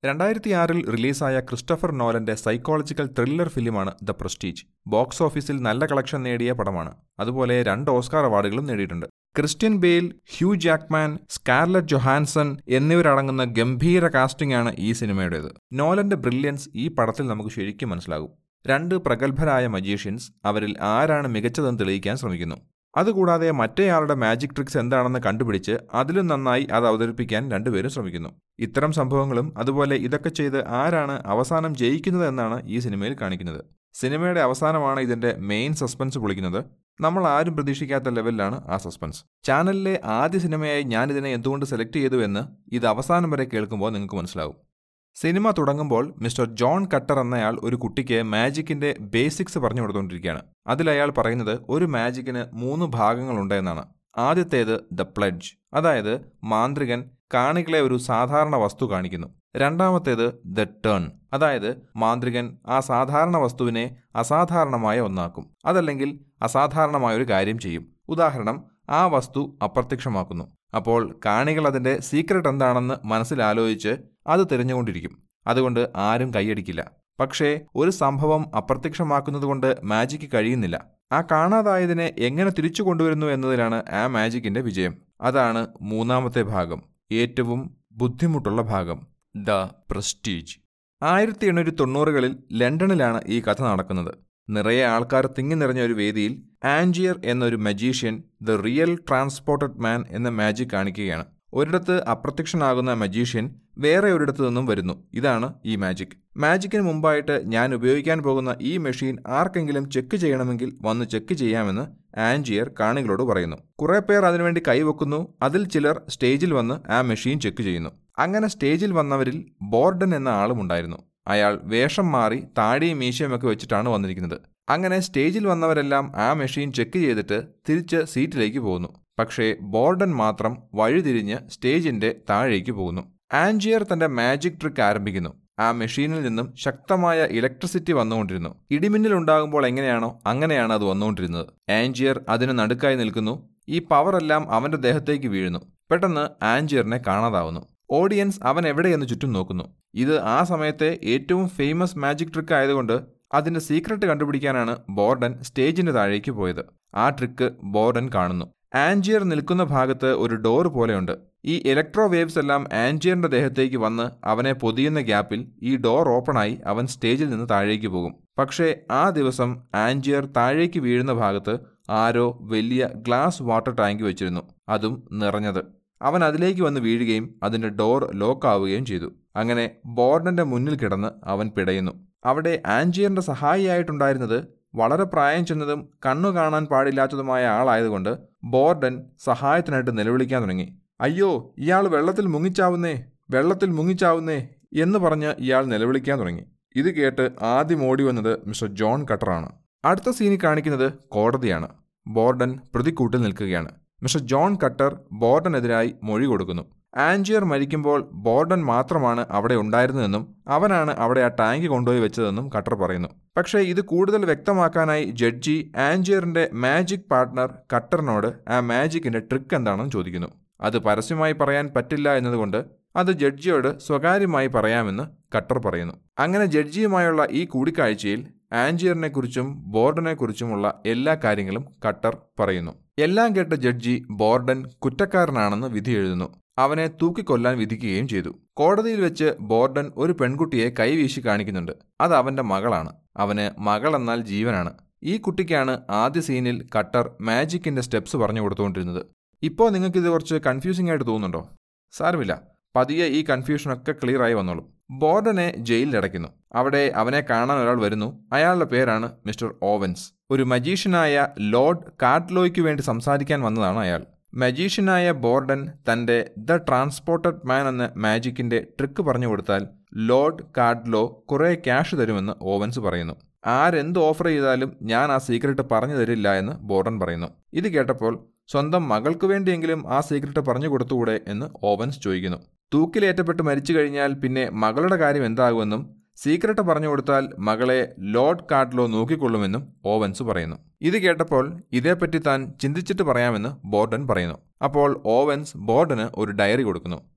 രണ്ടായിരത്തി ആറിൽ റിലീസായ ക്രിസ്റ്റഫർ നോലന്റെ സൈക്കോളജിക്കൽ ത്രില്ലർ ഫിലിമാണ് ദ പ്രസ്റ്റീജ് ബോക്സ് ഓഫീസിൽ നല്ല കളക്ഷൻ നേടിയ പടമാണ് അതുപോലെ രണ്ട് ഓസ്കാർ അവാർഡുകളും നേടിയിട്ടുണ്ട് Christian Bale Hugh Jackman Scarlett Johansson എന്നിവരടങ്ങുന്ന ഗംഭീര കാസ്റ്റിംഗ് ആണ് ഈ സിനിമയുടേത് നോലന്റെ ബ്രില്യൻസ് ഈ പടത്തിൽ നമുക്ക് ശരിക്കും മനസ്സിലാകും രണ്ട് പ്രഗത്ഭരായ മജീഷ്യൻസ് അവരിൽ ആരാണ് മികച്ചതെന്ന് തെളിയിക്കാൻ ശ്രമിക്കുന്നു അതുകൂടാതെ മറ്റേയാളുടെ മാജിക് ട്രിക്സ് എന്താണെന്ന് കണ്ടുപിടിച്ച് അതിലും നന്നായി അത് അവതരിപ്പിക്കാൻ രണ്ടുപേരും ശ്രമിക്കുന്നു ഇത്തരം സംഭവങ്ങളും അതുപോലെ ഇതൊക്കെ ചെയ്ത് ആരാണ് അവസാനം ജയിക്കുന്നത് എന്നാണ് ഈ സിനിമയിൽ കാണിക്കുന്നത് സിനിമയുടെ അവസാനമാണ് ഇതിന്റെ മെയിൻ സസ്പെൻസ് പൊളിക്കുന്നത് നമ്മൾ ആരും പ്രതീക്ഷിക്കാത്ത ലെവലിലാണ് ആ സസ്പെൻസ് ചാനലിലെ ആദ്യ സിനിമയായി ഞാൻ ഇതിനെ എന്തുകൊണ്ട് സെലക്ട് ചെയ്തു എന്ന് ഇത് അവസാനം വരെ കേൾക്കുമ്പോൾ നിങ്ങൾക്ക് മനസ്സിലാവും സിനിമ തുടങ്ങുമ്പോൾ മിസ്റ്റർ ജോൺ കട്ടർ എന്നയാൾ ഒരു കുട്ടിക്ക് മാജിക്കിന്റെ ബേസിക്സ് പറഞ്ഞു കൊടുത്തുകൊണ്ടിരിക്കുകയാണ് അതിൽ അയാൾ പറയുന്നത് ഒരു മാജിക്കിന് മൂന്ന് ഭാഗങ്ങളുണ്ട് എന്നാണ് ആദ്യത്തേത് ദ പ്ലഡ്ജ് അതായത് മാന്ത്രികൻ കാണികളെ ഒരു സാധാരണ വസ്തു കാണിക്കുന്നു രണ്ടാമത്തേത് ദ ടേൺ അതായത് മാന്ത്രികൻ ആ സാധാരണ വസ്തുവിനെ അസാധാരണമായ ഒന്നാക്കും അതല്ലെങ്കിൽ അസാധാരണമായ ഒരു കാര്യം ചെയ്യും ഉദാഹരണം ആ വസ്തു അപ്രത്യക്ഷമാക്കുന്നു അപ്പോൾ കാണികൾ അതിന്റെ സീക്രട്ട് എന്താണെന്ന് മനസ്സിലാലോചിച്ച് അത് തിരഞ്ഞുകൊണ്ടിരിക്കും അതുകൊണ്ട് ആരും കൈയടിക്കില്ല പക്ഷേ ഒരു സംഭവം അപ്രത്യക്ഷമാക്കുന്നതുകൊണ്ട് മാജിക്ക് കഴിയുന്നില്ല ആ കാണാതായതിനെ എങ്ങനെ തിരിച്ചു കൊണ്ടുവരുന്നു എന്നതിലാണ് ആ മാജിക്കിന്റെ വിജയം അതാണ് മൂന്നാമത്തെ ഭാഗം ഏറ്റവും ബുദ്ധിമുട്ടുള്ള ഭാഗം ദ പ്രസ്റ്റീജ് ആയിരത്തി എണ്ണൂറ്റി തൊണ്ണൂറുകളിൽ ലണ്ടനിലാണ് ഈ കഥ നടക്കുന്നത് നിറയെ ആൾക്കാർ തിങ്ങി നിറഞ്ഞ ഒരു വേദിയിൽ ആൻജിയർ എന്നൊരു magician the real transported man എന്ന മാജിക് കാണിക്കുകയാണ് ഒരിടത്ത് അപ്രത്യക്ഷനാകുന്ന മജീഷ്യൻ വേറെ ഒരിടത്തു നിന്നും വരുന്നു ഇതാണ് ഈ മാജിക് മാജിക്കിന് മുമ്പായിട്ട് ഞാൻ ഉപയോഗിക്കാൻ പോകുന്ന ഈ മെഷീൻ ആർക്കെങ്കിലും ചെക്ക് ചെയ്യണമെങ്കിൽ വന്ന് ചെക്ക് ചെയ്യാമെന്ന് ആൻജിയർ കാണികളോട് പറയുന്നു കുറെ പേർ അതിനുവേണ്ടി കൈവെക്കുന്നു അതിൽ ചിലർ സ്റ്റേജിൽ വന്ന് ആ മെഷീൻ ചെക്ക് ചെയ്യുന്നു അങ്ങനെ സ്റ്റേജിൽ വന്നവരിൽ ബോർഡൻ എന്ന ആളും ഉണ്ടായിരുന്നു അയാൾ വേഷം മാറി താടിയും മീശയുമൊക്കെ വെച്ചിട്ടാണ് വന്നിരിക്കുന്നത് അങ്ങനെ സ്റ്റേജിൽ വന്നവരെല്ലാം ആ മെഷീൻ ചെക്ക് ചെയ്തിട്ട് തിരിച്ച് സീറ്റിലേക്ക് പോകുന്നു പക്ഷേ ബോർഡൻ മാത്രം വഴിതിരിഞ്ഞ് സ്റ്റേജിന്റെ താഴേക്ക് പോകുന്നു ആൻജിയർ തന്റെ മാജിക് ട്രിക്ക് ആരംഭിക്കുന്നു ആ മെഷീനിൽ നിന്നും ശക്തമായ ഇലക്ട്രിസിറ്റി വന്നുകൊണ്ടിരുന്നു ഇടിമിന്നൽ ഉണ്ടാകുമ്പോൾ എങ്ങനെയാണോ അങ്ങനെയാണ് അത് വന്നുകൊണ്ടിരുന്നത് ആൻജിയർ അതിന് നടുക്കായി നിൽക്കുന്നു ഈ പവറെല്ലാം അവന്റെ ദേഹത്തേക്ക് വീഴുന്നു പെട്ടെന്ന് ആൻജിയറിനെ കാണാതാവുന്നു ഓഡിയൻസ് അവൻ എവിടെയെന്ന് ചുറ്റും നോക്കുന്നു ഇത് ആ സമയത്തെ ഏറ്റവും ഫേമസ് മാജിക് ട്രിക്ക് ആയതുകൊണ്ട് അതിന്റെ സീക്രട്ട് കണ്ടുപിടിക്കാനാണ് ബോർഡൻ സ്റ്റേജിന്റെ താഴേക്ക് പോയത് ആ ട്രിക്ക് ബോർഡൻ കാണുന്നു ആൻജിയർ നിൽക്കുന്ന ഭാഗത്ത് ഒരു ഡോർ പോലെയുണ്ട് ഈ ഇലക്ട്രോ വേവ്സ് എല്ലാം ആൻജിയറിന്റെ ദേഹത്തേക്ക് വന്ന് അവനെ പൊതിയുന്ന ഗ്യാപ്പിൽ ഈ ഡോർ ഓപ്പണായി അവൻ സ്റ്റേജിൽ നിന്ന് താഴേക്ക് പോകും പക്ഷേ ആ ദിവസം ആൻജിയർ താഴേക്ക് വീഴുന്ന ഭാഗത്ത് ആരോ വലിയ ഗ്ലാസ് വാട്ടർ ടാങ്ക് വെച്ചിരുന്നു അതും നിറഞ്ഞത് അവൻ അതിലേക്ക് വന്ന് വീഴുകയും അതിന്റെ ഡോർ ലോക്ക് ആവുകയും ചെയ്തു അങ്ങനെ ബോർഡന്റെ മുന്നിൽ കിടന്ന് അവൻ പിടയുന്നു അവിടെ ആൻജിയറിന്റെ സഹായിയായിട്ടുണ്ടായിരുന്നത് വളരെ പ്രായം ചെന്നതും കണ്ണു കാണാൻ പാടില്ലാത്തതുമായ ആളായതുകൊണ്ട് ബോർഡൻ സഹായത്തിനായിട്ട് നിലവിളിക്കാൻ തുടങ്ങി അയ്യോ ഇയാൾ വെള്ളത്തിൽ മുങ്ങിച്ചാവുന്നേ വെള്ളത്തിൽ മുങ്ങിച്ചാവുന്നേ എന്ന് പറഞ്ഞ് ഇയാൾ നിലവിളിക്കാൻ തുടങ്ങി ഇത് കേട്ട് ആദ്യം ഓടി വന്നത് മിസ്റ്റർ ജോൺ കട്ടറാണ് അടുത്ത സീനിൽ കാണിക്കുന്നത് കോടതിയാണ് ബോർഡൻ പ്രതിക്കൂട്ടിൽ നിൽക്കുകയാണ് മിസ്റ്റർ ജോൺ കട്ടർ ബോർഡനെതിരായി മൊഴി കൊടുക്കുന്നു ആൻജിയർ മരിക്കുമ്പോൾ ബോർഡൻ മാത്രമാണ് അവിടെ ഉണ്ടായിരുന്നതെന്നും അവനാണ് അവിടെ ആ ടാങ്ക് കൊണ്ടുപോയി വെച്ചതെന്നും കട്ടർ പറയുന്നു പക്ഷേ ഇത് കൂടുതൽ വ്യക്തമാക്കാനായി ജഡ്ജി ആൻജിയറിന്റെ മാജിക് പാർട്ട്ണർ കട്ടറിനോട് ആ മാജിക്കിന്റെ ട്രിക്ക് എന്താണെന്ന് ചോദിക്കുന്നു അത് പരസ്യമായി പറയാൻ പറ്റില്ല എന്നതുകൊണ്ട് അത് ജഡ്ജിയോട് സ്വകാര്യമായി പറയാമെന്ന് കട്ടർ പറയുന്നു അങ്ങനെ ജഡ്ജിയുമായുള്ള ഈ കൂടിക്കാഴ്ചയിൽ ആൻജിയറിനെക്കുറിച്ചും ബോർഡനെക്കുറിച്ചുമുള്ള എല്ലാ കാര്യങ്ങളും കട്ടർ പറയുന്നു എല്ലാം കേട്ട ജഡ്ജി ബോർഡൻ കുറ്റക്കാരനാണെന്ന് വിധി എഴുതുന്നു അവനെ തൂക്കിക്കൊല്ലാൻ വിധിക്കുകയും ചെയ്തു കോടതിയിൽ വെച്ച് ബോർഡൻ ഒരു പെൺകുട്ടിയെ കൈവീശി കാണിക്കുന്നുണ്ട് അത് അവന്റെ മകളാണ് അവന് മകൾ എന്നാൽ ജീവനാണ് ഈ കുട്ടിക്കാണ് ആദ്യ സീനിൽ കട്ടർ മാജിക്കിന്റെ സ്റ്റെപ്സ് പറഞ്ഞു കൊടുത്തുകൊണ്ടിരുന്നത് ഇപ്പോൾ നിങ്ങൾക്കിത് കുറച്ച് കൺഫ്യൂസിംഗ് ആയിട്ട് തോന്നുന്നുണ്ടോ സാരമില്ല പതിയെ ഈ കൺഫ്യൂഷനൊക്കെ ക്ലിയർ ആയി വന്നോളും ബോർഡനെ ജയിലിലടയ്ക്കുന്നു അവിടെ അവനെ കാണാൻ ഒരാൾ വരുന്നു അയാളുടെ പേരാണ് മിസ്റ്റർ ഓവൻസ് ഒരു മജീഷ്യനായ ലോർഡ് കാർട്ട്ലോയ്ക്ക് വേണ്ടി സംസാരിക്കാൻ വന്നതാണ് അയാൾ മജീഷ്യനായ ബോർഡൻ തന്റെ ദ ട്രാൻസ്പോർട്ടഡ് മാൻ എന്ന മാജിക്കിന്റെ ട്രിക്ക് പറഞ്ഞു കൊടുത്താൽ ലോർഡ് കാർഡ്ലോ കുറെ ക്യാഷ് തരുമെന്ന് ഓവൻസ് പറയുന്നു ആരെന്ത് ഓഫർ ചെയ്താലും ഞാൻ ആ സീക്രട്ട് പറഞ്ഞു തരില്ല എന്ന് ബോർഡൻ പറയുന്നു ഇത് കേട്ടപ്പോൾ സ്വന്തം മകൾക്ക് വേണ്ടിയെങ്കിലും ആ സീക്രട്ട് പറഞ്ഞു കൊടുത്തുകൂടെ എന്ന് ഓവൻസ് ചോദിക്കുന്നു തൂക്കിലേറ്റപ്പെട്ട് മരിച്ചു കഴിഞ്ഞാൽ പിന്നെ മകളുടെ കാര്യം എന്താകുമെന്നും സീക്രട്ട് പറഞ്ഞു കൊടുത്താൽ മകളെ ലോർഡ് കാർഡ്ലോ നോക്കിക്കൊള്ളുമെന്നും ഓവൻസ് പറയുന്നു ഇത് കേട്ടപ്പോൾ ഇതേപ്പറ്റി താൻ ചിന്തിച്ചിട്ട് പറയാമെന്ന് ബോർഡൻ പറയുന്നു അപ്പോൾ ഓവൻസ് ബോർഡന് ഒരു ഡയറി കൊടുക്കുന്നു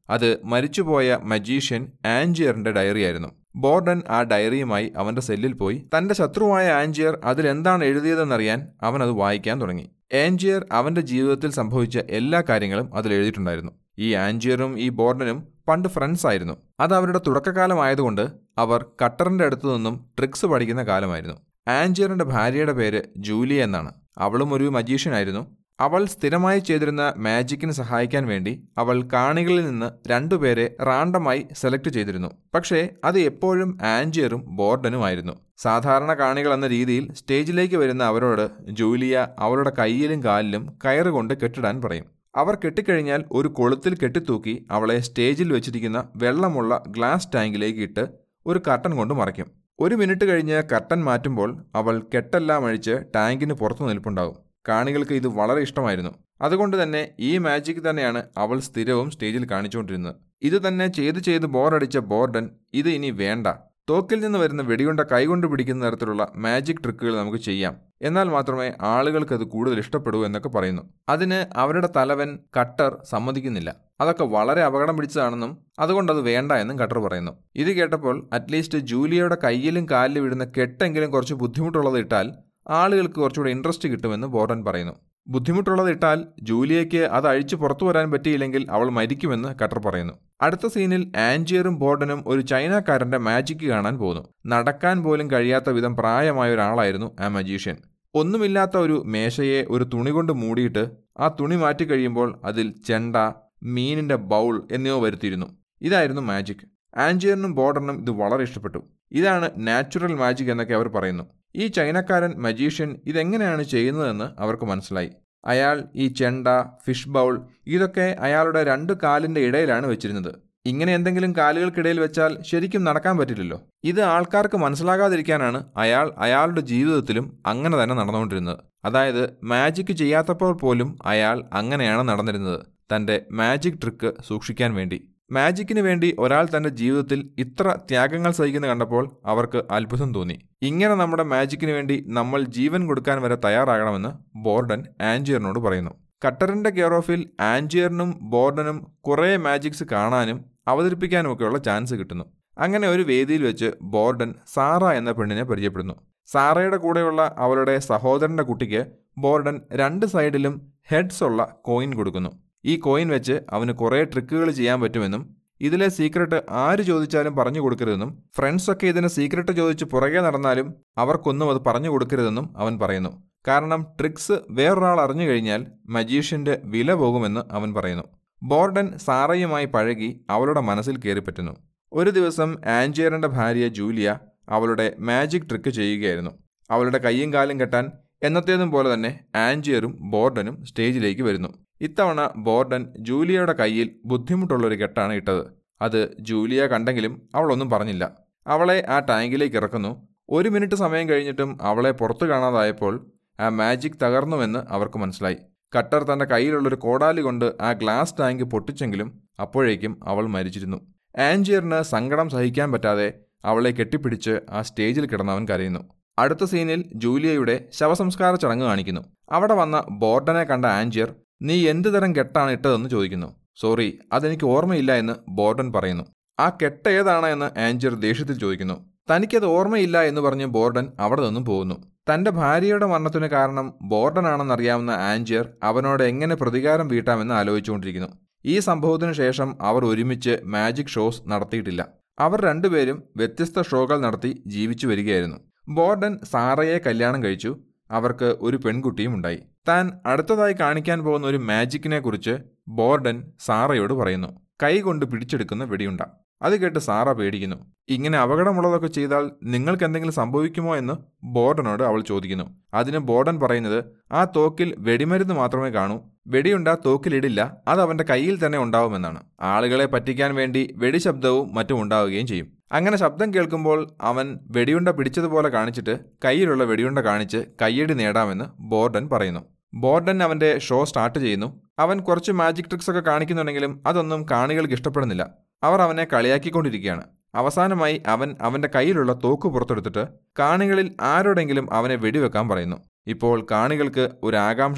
അത് മരിച്ചുപോയ മജീഷ്യൻ ആൻജിയറിന്റെ ഡയറിയായിരുന്നു ബോർഡൻ ആ ഡയറിയുമായി അവന്റെ സെല്ലിൽ പോയി തന്റെ ശത്രുവായ ആൻജിയർ അതിലെന്താണ് എഴുതിയതെന്നറിയാൻ അവൻ അത് വായിക്കാൻ തുടങ്ങി ആൻജിയർ അവന്റെ ജീവിതത്തിൽ സംഭവിച്ച എല്ലാ കാര്യങ്ങളും അതിൽ എഴുതിയിട്ടുണ്ടായിരുന്നു ഈ ആൻജിയറും ഈ ബോർഡനും പണ്ട് ഫ്രണ്ട്സ് ആയിരുന്നു അത് അവരുടെ തുടക്കകാലമായതുകൊണ്ട് അവർ കട്ടറിന്റെ അടുത്തു നിന്നും ട്രിക്സ് പഠിക്കുന്ന കാലമായിരുന്നു ആൻജിയറിന്റെ ഭാര്യയുടെ പേര് ജൂലിയ എന്നാണ് അവളും ഒരു മജീഷ്യനായിരുന്നു അവൾ സ്ഥിരമായി ചെയ്തിരുന്ന മാജിക്കിന് സഹായിക്കാൻ വേണ്ടി അവൾ കാണികളിൽ നിന്ന് രണ്ടുപേരെ റാണ്ടമായി സെലക്ട് ചെയ്തിരുന്നു പക്ഷേ അത് എപ്പോഴും ആൻജിയറും ബോർഡനുമായിരുന്നു സാധാരണ കാണികൾ എന്ന രീതിയിൽ സ്റ്റേജിലേക്ക് വരുന്ന അവരോട് ജൂലിയ അവളുടെ കയ്യിലും കാലിലും കയറുകൊണ്ട് കെട്ടിടാൻ പറയും അവർ കെട്ടിക്കഴിഞ്ഞാൽ ഒരു കൊളുത്തിൽ കെട്ടിത്തൂക്കി അവളെ സ്റ്റേജിൽ വെച്ചിരിക്കുന്ന വെള്ളമുള്ള ഗ്ലാസ് ടാങ്കിലേക്ക് ഇട്ട് ഒരു കർട്ടൻ കൊണ്ട് മറയ്ക്കും ഒരു മിനിറ്റ് കഴിഞ്ഞ് കർട്ടൻ മാറ്റുമ്പോൾ അവൾ കെട്ടെല്ലാം അഴിച്ച് ടാങ്കിന് പുറത്തു നിൽപ്പുണ്ടാകും കാണികൾക്ക് ഇത് വളരെ ഇഷ്ടമായിരുന്നു അതുകൊണ്ട് തന്നെ ഈ മാജിക് തന്നെയാണ് അവൾ സ്ഥിരവും സ്റ്റേജിൽ കാണിച്ചുകൊണ്ടിരുന്നത് ഇത് തന്നെ ചെയ്ത് ചെയ്ത് ബോറടിച്ച ബോർഡൻ ഇത് ഇനി വേണ്ട തോക്കിൽ നിന്ന് വരുന്ന വെടിയുണ്ട കൈകൊണ്ട് പിടിക്കുന്ന തരത്തിലുള്ള മാജിക് ട്രിക്കുകൾ നമുക്ക് ചെയ്യാം എന്നാൽ മാത്രമേ ആളുകൾക്ക് അത് കൂടുതൽ ഇഷ്ടപ്പെടൂ എന്നൊക്കെ പറയുന്നു അതിന് അവരുടെ തലവൻ കട്ടർ സമ്മതിക്കുന്നില്ല അതൊക്കെ വളരെ അപകടം പിടിച്ചതാണെന്നും അതുകൊണ്ട് അത് വേണ്ട എന്നും കട്ടർ പറയുന്നു ഇത് കേട്ടപ്പോൾ അറ്റ്ലീസ്റ്റ് ജൂലിയയുടെ കയ്യിലും കാലിലും ഇടുന്ന കെട്ടെങ്കിലും കുറച്ച് ബുദ്ധിമുട്ടുള്ളത് ഇട്ടാൽ ആളുകൾക്ക് കുറച്ചുകൂടെ ഇൻട്രസ്റ്റ് കിട്ടുമെന്ന് ബോർഡൻ പറയുന്നു ബുദ്ധിമുട്ടുള്ളത് ഇട്ടാൽ ജൂലിയയ്ക്ക് അത് അഴിച്ചു പുറത്തു വരാൻ പറ്റിയില്ലെങ്കിൽ അവൾ മരിക്കുമെന്ന് കട്ടർ പറയുന്നു അടുത്ത സീനിൽ ആൻജിയറും ബോർഡനും ഒരു ചൈനക്കാരന്റെ മാജിക് കാണാൻ പോകുന്നു നടക്കാൻ പോലും കഴിയാത്ത വിധം പ്രായമായ ഒരാളായിരുന്നു ആ മജീഷ്യൻ ഒന്നുമില്ലാത്ത ഒരു മേശയെ ഒരു തുണി കൊണ്ട് മൂടിയിട്ട് ആ തുണി മാറ്റി കഴിയുമ്പോൾ അതിൽ ചെണ്ട മീനിന്റെ ബൗൾ എന്നിവ വരുത്തിയിരുന്നു ഇതായിരുന്നു മാജിക് ആൻജിയറിനും ബോർഡറിനും ഇത് വളരെ ഇഷ്ടപ്പെട്ടു ഇതാണ് നാച്ചുറൽ മാജിക് എന്നൊക്കെ അവർ പറയുന്നു ഈ ചൈനക്കാരൻ മജീഷ്യൻ ഇതെങ്ങനെയാണ് ചെയ്യുന്നതെന്ന് അവർക്ക് മനസ്സിലായി അയാൾ ഈ ചെണ്ട ഫിഷ് ബൗൾ ഇതൊക്കെ അയാളുടെ രണ്ട് കാലിന്റെ ഇടയിലാണ് വെച്ചിരുന്നത് ഇങ്ങനെ എന്തെങ്കിലും കാലുകൾക്കിടയിൽ വെച്ചാൽ ശരിക്കും നടക്കാൻ പറ്റില്ലല്ലോ ഇത് ആൾക്കാർക്ക് മനസ്സിലാകാതിരിക്കാനാണ് അയാൾ അയാളുടെ ജീവിതത്തിലും അങ്ങനെ തന്നെ നടന്നുകൊണ്ടിരുന്നത് അതായത് മാജിക് ചെയ്യാത്തപ്പോൾ പോലും അയാൾ അങ്ങനെയാണ് നടന്നിരുന്നത് തന്റെ മാജിക് ട്രിക്ക് സൂക്ഷിക്കാൻ വേണ്ടി മാജിക്കിന് വേണ്ടി ഒരാൾ തന്റെ ജീവിതത്തിൽ ഇത്ര ത്യാഗങ്ങൾ സഹിക്കുന്ന കണ്ടപ്പോൾ അവർക്ക് അത്ഭുതം തോന്നി ഇങ്ങനെ നമ്മുടെ മാജിക്കിന് വേണ്ടി നമ്മൾ ജീവൻ കൊടുക്കാൻ വരെ തയ്യാറാകണമെന്ന് ബോർഡൻ ആൻജിയറിനോട് പറയുന്നു കട്ടറിന്റെ കെയർ ഓഫിൽ ആൻജിയറിനും ബോർഡനും കുറേ മാജിക്സ് കാണാനും അവതരിപ്പിക്കാനുമൊക്കെയുള്ള ചാൻസ് കിട്ടുന്നു അങ്ങനെ ഒരു വേദിയിൽ വെച്ച് ബോർഡൻ സാറ എന്ന പെണ്ണിനെ പരിചയപ്പെടുന്നു സാറയുടെ കൂടെയുള്ള അവളുടെ സഹോദരന്റെ കുട്ടിക്ക് ബോർഡൻ രണ്ട് സൈഡിലും ഹെഡ്സ് ഉള്ള കോയിൻ കൊടുക്കുന്നു ഈ കോയിൻ വെച്ച് അവന് കുറേ ട്രിക്കുകൾ ചെയ്യാൻ പറ്റുമെന്നും ഇതിലെ സീക്രട്ട് ആര് ചോദിച്ചാലും പറഞ്ഞു കൊടുക്കരുതെന്നും ഫ്രണ്ട്സൊക്കെ ഇതിന് സീക്രട്ട് ചോദിച്ച് പുറകെ നടന്നാലും അവർക്കൊന്നും അത് പറഞ്ഞു കൊടുക്കരുതെന്നും അവൻ പറയുന്നു കാരണം ട്രിക്സ് വേറൊരാൾ അറിഞ്ഞു കഴിഞ്ഞാൽ മജീഷ്യന്റെ വില പോകുമെന്ന് അവൻ പറയുന്നു ബോർഡൻ സാറയുമായി പഴകി അവളുടെ മനസ്സിൽ കയറിപ്പറ്റുന്നു ഒരു ദിവസം ആൻജിയറിന്റെ ഭാര്യ ജൂലിയ അവളുടെ മാജിക് ട്രിക്ക് ചെയ്യുകയായിരുന്നു അവളുടെ കൈയും കാലും കെട്ടാൻ എന്നത്തേതും പോലെ തന്നെ ആൻജിയറും ബോർഡനും സ്റ്റേജിലേക്ക് വരുന്നു ഇത്തവണ ബോർഡൻ ജൂലിയയുടെ കയ്യിൽ ബുദ്ധിമുട്ടുള്ളൊരു കെട്ടാണ് ഇട്ടത് അത് ജൂലിയ കണ്ടെങ്കിലും അവളൊന്നും പറഞ്ഞില്ല അവളെ ആ ടാങ്കിലേക്ക് ഇറക്കുന്നു ഒരു മിനിറ്റ് സമയം കഴിഞ്ഞിട്ടും അവളെ പുറത്തു കാണാതായപ്പോൾ ആ മാജിക് തകർന്നുവെന്ന് അവർക്ക് മനസ്സിലായി കട്ടർ തന്റെ കയ്യിലുള്ളൊരു കോടാലി കൊണ്ട് ആ ഗ്ലാസ് ടാങ്ക് പൊട്ടിച്ചെങ്കിലും അപ്പോഴേക്കും അവൾ മരിച്ചിരുന്നു ആൻജിയറിന് സങ്കടം സഹിക്കാൻ പറ്റാതെ അവളെ കെട്ടിപ്പിടിച്ച് ആ സ്റ്റേജിൽ കിടന്നവൻ കരയുന്നു അടുത്ത സീനിൽ ജൂലിയയുടെ ശവസംസ്കാര ചടങ്ങ് കാണിക്കുന്നു അവിടെ വന്ന ബോർഡനെ കണ്ട ആൻജിയർ നീ എന്ത് തരം കെട്ടാണ് ഇട്ടതെന്ന് ചോദിക്കുന്നു സോറി അതെനിക്ക് ഓർമ്മയില്ല എന്ന് ബോർഡൻ പറയുന്നു ആ കെട്ട് ഏതാണ് എന്ന് ആൻജിയർ ദേഷ്യത്തിൽ ചോദിക്കുന്നു തനിക്കത് ഓർമ്മയില്ല എന്ന് പറഞ്ഞ് ബോർഡൻ അവിടെ നിന്നും പോകുന്നു തന്റെ ഭാര്യയുടെ മരണത്തിന് കാരണം ബോർഡനാണെന്നറിയാവുന്ന ആൻജിയർ അവനോട് എങ്ങനെ പ്രതികാരം വീട്ടാമെന്ന് ആലോചിച്ചുകൊണ്ടിരിക്കുന്നു ഈ സംഭവത്തിനു ശേഷം അവർ ഒരുമിച്ച് മാജിക് ഷോസ് നടത്തിയിട്ടില്ല അവർ രണ്ടുപേരും വ്യത്യസ്ത ഷോകൾ നടത്തി ജീവിച്ചു വരികയായിരുന്നു ബോർഡൻ സാറയെ കല്യാണം കഴിച്ചു അവർക്ക് ഒരു പെൺകുട്ടിയും ഉണ്ടായി താൻ അടുത്തതായി കാണിക്കാൻ പോകുന്ന ഒരു മാജിക്കിനെ കുറിച്ച് ബോർഡൻ സാറയോട് പറയുന്നു കൈ കൊണ്ട് പിടിച്ചെടുക്കുന്ന വെടിയുണ്ട അത് കേട്ട് സാറ പേടിക്കുന്നു ഇങ്ങനെ അപകടമുള്ളതൊക്കെ ചെയ്താൽ നിങ്ങൾക്ക് എന്തെങ്കിലും സംഭവിക്കുമോ എന്ന് ബോർഡനോട് അവൾ ചോദിക്കുന്നു അതിന് ബോർഡൻ പറയുന്നത് ആ തോക്കിൽ വെടിമരുന്ന് മാത്രമേ കാണൂ വെടിയുണ്ട തോക്കിലിടില്ല അത് അവന്റെ കയ്യിൽ തന്നെ ഉണ്ടാവുമെന്നാണ് ആളുകളെ പറ്റിക്കാൻ വേണ്ടി വെടിശബ്ദവും മറ്റും ഉണ്ടാവുകയും ചെയ്യും അങ്ങനെ ശബ്ദം കേൾക്കുമ്പോൾ അവൻ വെടിയുണ്ട പിടിച്ചതുപോലെ കാണിച്ചിട്ട് കയ്യിലുള്ള വെടിയുണ്ട കാണിച്ച് കയ്യടി നേടാമെന്ന് ബോർഡൻ പറയുന്നു ബോർഡൻ അവന്റെ ഷോ സ്റ്റാർട്ട് ചെയ്യുന്നു അവൻ കുറച്ച് മാജിക് ട്രിക്സ് ഒക്കെ കാണിക്കുന്നുണ്ടെങ്കിലും അതൊന്നും കാണികൾക്ക് ഇഷ്ടപ്പെടുന്നില്ല അവർ അവനെ കളിയാക്കിക്കൊണ്ടിരിക്കുകയാണ് അവസാനമായി അവൻ അവന്റെ കയ്യിലുള്ള തോക്ക് പുറത്തെടുത്തിട്ട് കാണികളിൽ ആരോടെങ്കിലും അവനെ വെടിവെക്കാൻ പറയുന്നു ഇപ്പോൾ കാണികൾക്ക് ഒരു ആകാംക്ഷ വന്നു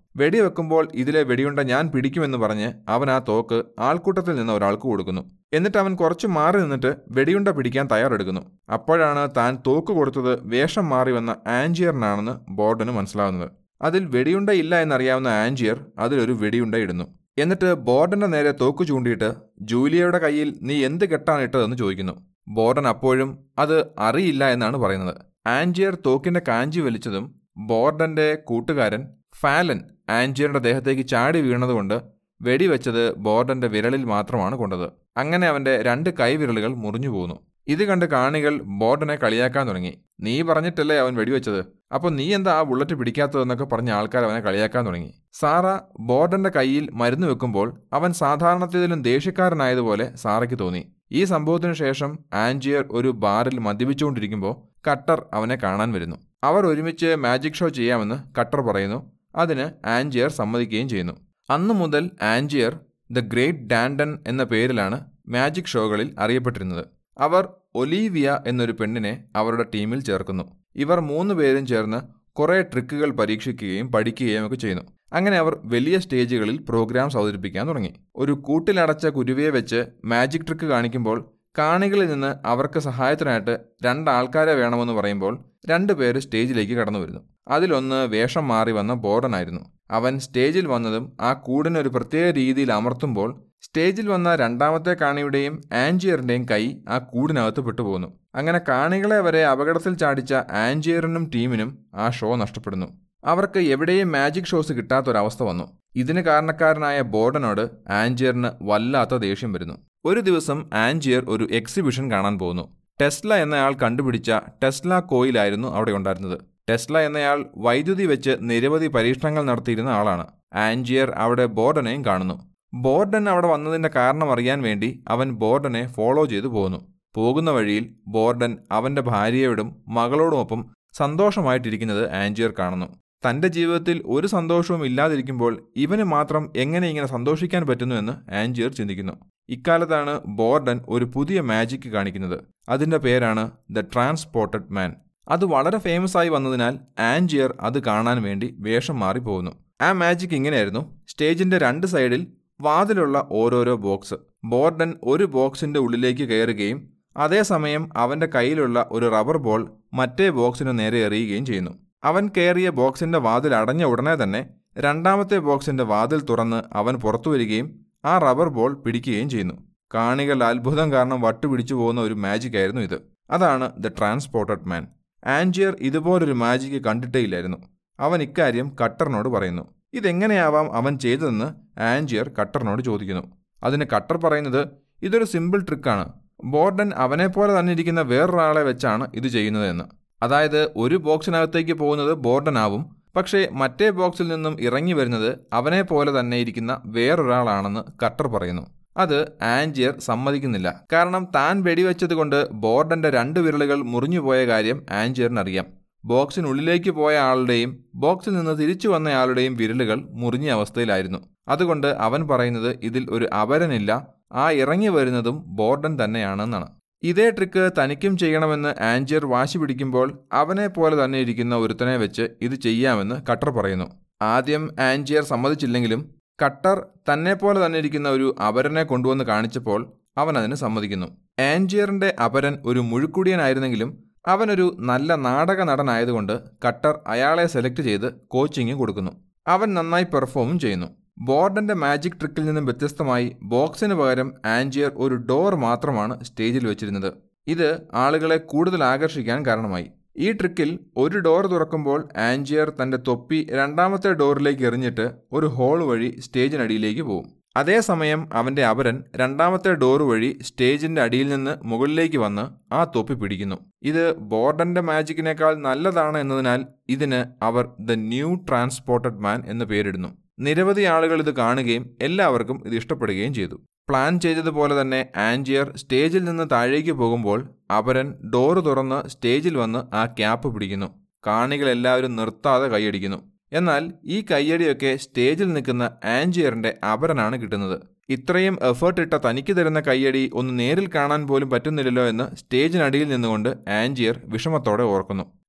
വെടിവെക്കുമ്പോൾ ഇതിലെ വെടിയുണ്ട ഞാൻ പിടിക്കുമെന്ന് പറഞ്ഞ് അവൻ ആ തോക്ക് ആൾക്കൂട്ടത്തിൽ നിന്ന് ഒരാൾക്ക് കൊടുക്കുന്നു എന്നിട്ട് അവൻ കുറച്ച് മാറി നിന്നിട്ട് വെടിയുണ്ട പിടിക്കാൻ തയ്യാറെടുക്കുന്നു അപ്പോഴാണ് താൻ തോക്ക് കൊടുത്തത് വേഷം മാറി വന്ന ആൻജിയറിനാണെന്ന് ബോർഡന് മനസ്സിലാവുന്നത് അതിൽ വെടിയുണ്ട ഇല്ല എന്നറിയാവുന്ന ആൻജിയർ അതിലൊരു വെടിയുണ്ട ഇടുന്നു എന്നിട്ട് ബോർഡന്റെ നേരെ തോക്ക് ചൂണ്ടിയിട്ട് ജൂലിയയുടെ കയ്യിൽ നീ എന്ത് കെട്ടാണ് ഇട്ടതെന്ന് ചോദിക്കുന്നു ബോർഡൻ അപ്പോഴും അത് അറിയില്ല എന്നാണ് പറയുന്നത് ആൻജിയർ തോക്കിന്റെ കാഞ്ചി വലിച്ചതും ബോർഡന്റെ കൂട്ടുകാരൻ ഫാലൻ ആൻജിയറുടെ ദേഹത്തേക്ക് ചാടി വീണതുകൊണ്ട് വെടിവെച്ചത് ബോർഡന്റെ വിരലിൽ മാത്രമാണ് കൊണ്ടത് അങ്ങനെ അവന്റെ രണ്ട് കൈവിരലുകൾ മുറിഞ്ഞു പോകുന്നു ഇത് കണ്ട് കാണികൾ ബോർഡനെ കളിയാക്കാൻ തുടങ്ങി നീ പറഞ്ഞിട്ടല്ലേ അവൻ വെടിവെച്ചത് അപ്പോൾ നീ എന്താ ആ ബുള്ളറ്റ് പിടിക്കാത്തതെന്നൊക്കെ പറഞ്ഞ ആൾക്കാർ അവനെ കളിയാക്കാൻ തുടങ്ങി സാറ ബോർഡന്റെ കയ്യിൽ മരുന്ന് വെക്കുമ്പോൾ അവൻ സാധാരണത്തിലും ദേഷ്യക്കാരനായതുപോലെ സാറയ്ക്ക് തോന്നി ഈ സംഭവത്തിനു ശേഷം ആൻജിയർ ഒരു ബാറിൽ മദ്യപിച്ചുകൊണ്ടിരിക്കുമ്പോൾ കട്ടർ അവനെ കാണാൻ വരുന്നു അവർ ഒരുമിച്ച് മാജിക് ഷോ ചെയ്യാമെന്ന് കട്ടർ പറയുന്നു അതിന് ആൻജിയർ സമ്മതിക്കുകയും ചെയ്യുന്നു അന്നു മുതൽ ആൻജിയർ ദ ഗ്രേറ്റ് ഡാൻഡൻ എന്ന പേരിലാണ് മാജിക് ഷോകളിൽ അറിയപ്പെട്ടിരുന്നത് അവർ ഒലീവിയ എന്നൊരു പെണ്ണിനെ അവരുടെ ടീമിൽ ചേർക്കുന്നു ഇവർ മൂന്ന് പേരും ചേർന്ന് കുറേ ട്രിക്കുകൾ പരീക്ഷിക്കുകയും പഠിക്കുകയും ഒക്കെ ചെയ്യുന്നു അങ്ങനെ അവർ വലിയ സ്റ്റേജുകളിൽ പ്രോഗ്രാംസ് അവതരിപ്പിക്കാൻ തുടങ്ങി ഒരു കൂട്ടിലടച്ച കുരുവിയെ വെച്ച് മാജിക് ട്രിക്ക് കാണിക്കുമ്പോൾ കാണികളിൽ നിന്ന് അവർക്ക് സഹായത്തിനായിട്ട് രണ്ടാൾക്കാരെ വേണമെന്ന് പറയുമ്പോൾ രണ്ട് പേര് സ്റ്റേജിലേക്ക് കടന്നു വരുന്നു അതിലൊന്ന് വേഷം മാറി വന്ന ബോർഡനായിരുന്നു അവൻ സ്റ്റേജിൽ വന്നതും ആ കൂടിനൊരു പ്രത്യേക രീതിയിൽ അമർത്തുമ്പോൾ സ്റ്റേജിൽ വന്ന രണ്ടാമത്തെ കാണിയുടെയും ആൻജിയറിന്റെയും കൈ ആ കൂടിനകത്ത് പെട്ടുപോകുന്നു അങ്ങനെ കാണികളെ വരെ അപകടത്തിൽ ചാടിച്ച ആൻജിയറിനും ടീമിനും ആ ഷോ നഷ്ടപ്പെടുന്നു അവർക്ക് എവിടെയും മാജിക് ഷോസ് കിട്ടാത്തൊരവസ്ഥ വന്നു ഇതിന് കാരണക്കാരനായ ബോർഡനോട് ആൻജിയറിന് വല്ലാത്ത ദേഷ്യം വരുന്നു ഒരു ദിവസം ആൻജിയർ ഒരു എക്സിബിഷൻ കാണാൻ പോകുന്നു ടെസ്ല എന്നയാൾ കണ്ടുപിടിച്ച ടെസ്ല കോയിലായിരുന്നു അവിടെ ഉണ്ടായിരുന്നത് ടെസ്ല എന്നയാൾ വൈദ്യുതി വെച്ച് നിരവധി പരീക്ഷണങ്ങൾ നടത്തിയിരുന്ന ആളാണ് ആൻജിയർ അവിടെ ബോർഡനെയും കാണുന്നു ബോർഡൻ അവിടെ വന്നതിന്റെ കാരണം അറിയാൻ വേണ്ടി അവൻ ബോർഡനെ ഫോളോ ചെയ്തു പോകുന്നു പോകുന്ന വഴിയിൽ ബോർഡൻ അവന്റെ ഭാര്യയോടും മകളോടുമൊപ്പം സന്തോഷമായിട്ടിരിക്കുന്നത് ആൻജിയർ കാണുന്നു തന്റെ ജീവിതത്തിൽ ഒരു സന്തോഷവും ഇല്ലാതിരിക്കുമ്പോൾ ഇവന് മാത്രം എങ്ങനെ ഇങ്ങനെ സന്തോഷിക്കാൻ പറ്റുന്നു എന്ന് ആൻജിയർ ചിന്തിക്കുന്നു ഇക്കാലത്താണ് ബോർഡൻ ഒരു പുതിയ മാജിക് കാണിക്കുന്നത് അതിന്റെ പേരാണ് ദ ട്രാൻസ്പോർട്ടഡ് മാൻ അത് വളരെ ഫേമസ് ആയി വന്നതിനാൽ ആൻജിയർ അത് കാണാൻ വേണ്ടി വേഷം മാറി പോകുന്നു ആ മാജിക് ഇങ്ങനെയായിരുന്നു സ്റ്റേജിന്റെ രണ്ട് സൈഡിൽ വാതിലുള്ള ഓരോരോ ബോക്സ് ബോർഡൻ ഒരു ബോക്സിന്റെ ഉള്ളിലേക്ക് കയറുകയും അതേസമയം അവന്റെ കയ്യിലുള്ള ഒരു റബ്ബർ ബോൾ മറ്റേ ബോക്സിന് നേരെ എറിയുകയും ചെയ്യുന്നു അവൻ കയറിയ ബോക്സിന്റെ വാതിൽ അടഞ്ഞ ഉടനെ തന്നെ രണ്ടാമത്തെ ബോക്സിന്റെ വാതിൽ തുറന്ന് അവൻ പുറത്തു വരികയും ആ റബ്ബർ ബോൾ പിടിക്കുകയും ചെയ്യുന്നു കാണികൾ അത്ഭുതം കാരണം വട്ടുപിടിച്ചു പോകുന്ന ഒരു മാജിക് ആയിരുന്നു ഇത് അതാണ് ദ ട്രാൻസ്പോർട്ടഡ് മാൻ ആൻജിയർ ഇതുപോലൊരു മാജിക് കണ്ടിട്ടേയില്ലായിരുന്നു അവൻ ഇക്കാര്യം കട്ടറിനോട് പറയുന്നു ഇതെങ്ങനെയാവാം അവൻ ചെയ്തതെന്ന് ആൻജിയർ കട്ടറിനോട് ചോദിക്കുന്നു അതിന് കട്ടർ പറയുന്നത് ഇതൊരു സിമ്പിൾ ട്രിക്കാണ് ബോർഡൻ അവനെപ്പോലെ തന്നെ ഇരിക്കുന്ന വേറൊരാളെ വെച്ചാണ് ഇത് ചെയ്യുന്നതെന്ന് അതായത് ഒരു ബോക്സിനകത്തേക്ക് പോകുന്നത് ബോർഡനാവും പക്ഷേ മറ്റേ ബോക്സിൽ നിന്നും ഇറങ്ങി വരുന്നത് അവനെ പോലെ തന്നെ ഇരിക്കുന്ന വേറൊരാളാണെന്ന് കട്ടർ പറയുന്നു അത് ആൻജിയർ സമ്മതിക്കുന്നില്ല കാരണം താൻ വെടിവെച്ചത് കൊണ്ട് ബോർഡന്റെ രണ്ട് വിരലുകൾ മുറിഞ്ഞുപോയ കാര്യം ആൻജിയറിനറിയാം ബോക്സിനുള്ളിലേക്ക് പോയ ആളുടെയും ബോക്സിൽ നിന്ന് തിരിച്ചു വന്നയാളുടെയും വിരലുകൾ മുറിഞ്ഞ അവസ്ഥയിലായിരുന്നു അതുകൊണ്ട് അവൻ പറയുന്നത് ഇതിൽ ഒരു അപരനില്ല ആ ഇറങ്ങി വരുന്നതും ബോർഡൻ തന്നെയാണെന്നാണ് ഇതേ ട്രിക്ക് തനിക്കും ചെയ്യണമെന്ന് ആൻജിയർ വാശി പിടിക്കുമ്പോൾ അവനെ പോലെ തന്നെ ഇരിക്കുന്ന ഒരുത്തനെ വെച്ച് ഇത് ചെയ്യാമെന്ന് കട്ടർ പറയുന്നു ആദ്യം ആൻജിയർ സമ്മതിച്ചില്ലെങ്കിലും കട്ടർ തന്നെ പോലെ തന്നെ ഇരിക്കുന്ന ഒരു അപരനെ കൊണ്ടുവന്ന് കാണിച്ചപ്പോൾ അവൻ അതിന് സമ്മതിക്കുന്നു ആൻജിയറിന്റെ അപരൻ ഒരു മുഴുക്കുടിയനായിരുന്നെങ്കിലും അവനൊരു നല്ല നാടക നടനായതുകൊണ്ട് കട്ടർ അയാളെ സെലക്ട് ചെയ്ത് കോച്ചിങ് കൊടുക്കുന്നു അവൻ നന്നായി പെർഫോമും ചെയ്യുന്നു ബോർഡന്റെ മാജിക് ട്രിക്കിൽ നിന്നും വ്യത്യസ്തമായി ബോക്സിന് പകരം ആൻജിയർ ഒരു ഡോർ മാത്രമാണ് സ്റ്റേജിൽ വെച്ചിരുന്നത് ഇത് ആളുകളെ കൂടുതൽ ആകർഷിക്കാൻ കാരണമായി ഈ ട്രിക്കിൽ ഒരു ഡോർ തുറക്കുമ്പോൾ ആൻജിയർ തന്റെ തൊപ്പി രണ്ടാമത്തെ ഡോറിലേക്ക് എറിഞ്ഞിട്ട് ഒരു ഹോൾ വഴി സ്റ്റേജിനടിയിലേക്ക് പോകും അതേസമയം അവന്റെ അപരൻ രണ്ടാമത്തെ ഡോർ വഴി സ്റ്റേജിന്റെ അടിയിൽ നിന്ന് മുകളിലേക്ക് വന്ന് ആ തൊപ്പി പിടിക്കുന്നു ഇത് ബോർഡന്റെ മാജിക്കിനേക്കാൾ നല്ലതാണ് എന്നതിനാൽ ഇതിന് അവർ ദ ന്യൂ ട്രാൻസ്പോർട്ടഡ് മാൻ എന്ന് പേരിടുന്നു നിരവധി ആളുകൾ ഇത് കാണുകയും എല്ലാവർക്കും ഇത് ഇഷ്ടപ്പെടുകയും ചെയ്തു പ്ലാൻ ചെയ്തതുപോലെ തന്നെ ആൻജിയർ സ്റ്റേജിൽ നിന്ന് താഴേക്ക് പോകുമ്പോൾ അപരൻ ഡോറ് തുറന്ന് സ്റ്റേജിൽ വന്ന് ആ ക്യാപ്പ് പിടിക്കുന്നു കാണികൾ എല്ലാവരും നിർത്താതെ കൈയടിക്കുന്നു എന്നാൽ ഈ കയ്യടിയൊക്കെ സ്റ്റേജിൽ നിൽക്കുന്ന ആൻജിയറിന്റെ അപരനാണ് കിട്ടുന്നത് ഇത്രയും എഫേർട്ട് ഇട്ട തനിക്ക് തരുന്ന കയ്യടി ഒന്ന് നേരിൽ കാണാൻ പോലും പറ്റുന്നില്ലല്ലോ എന്ന് സ്റ്റേജിനടിയിൽ നിന്നുകൊണ്ട് ആൻജിയർ വിഷമത്തോടെ ഓർക്കുന്നു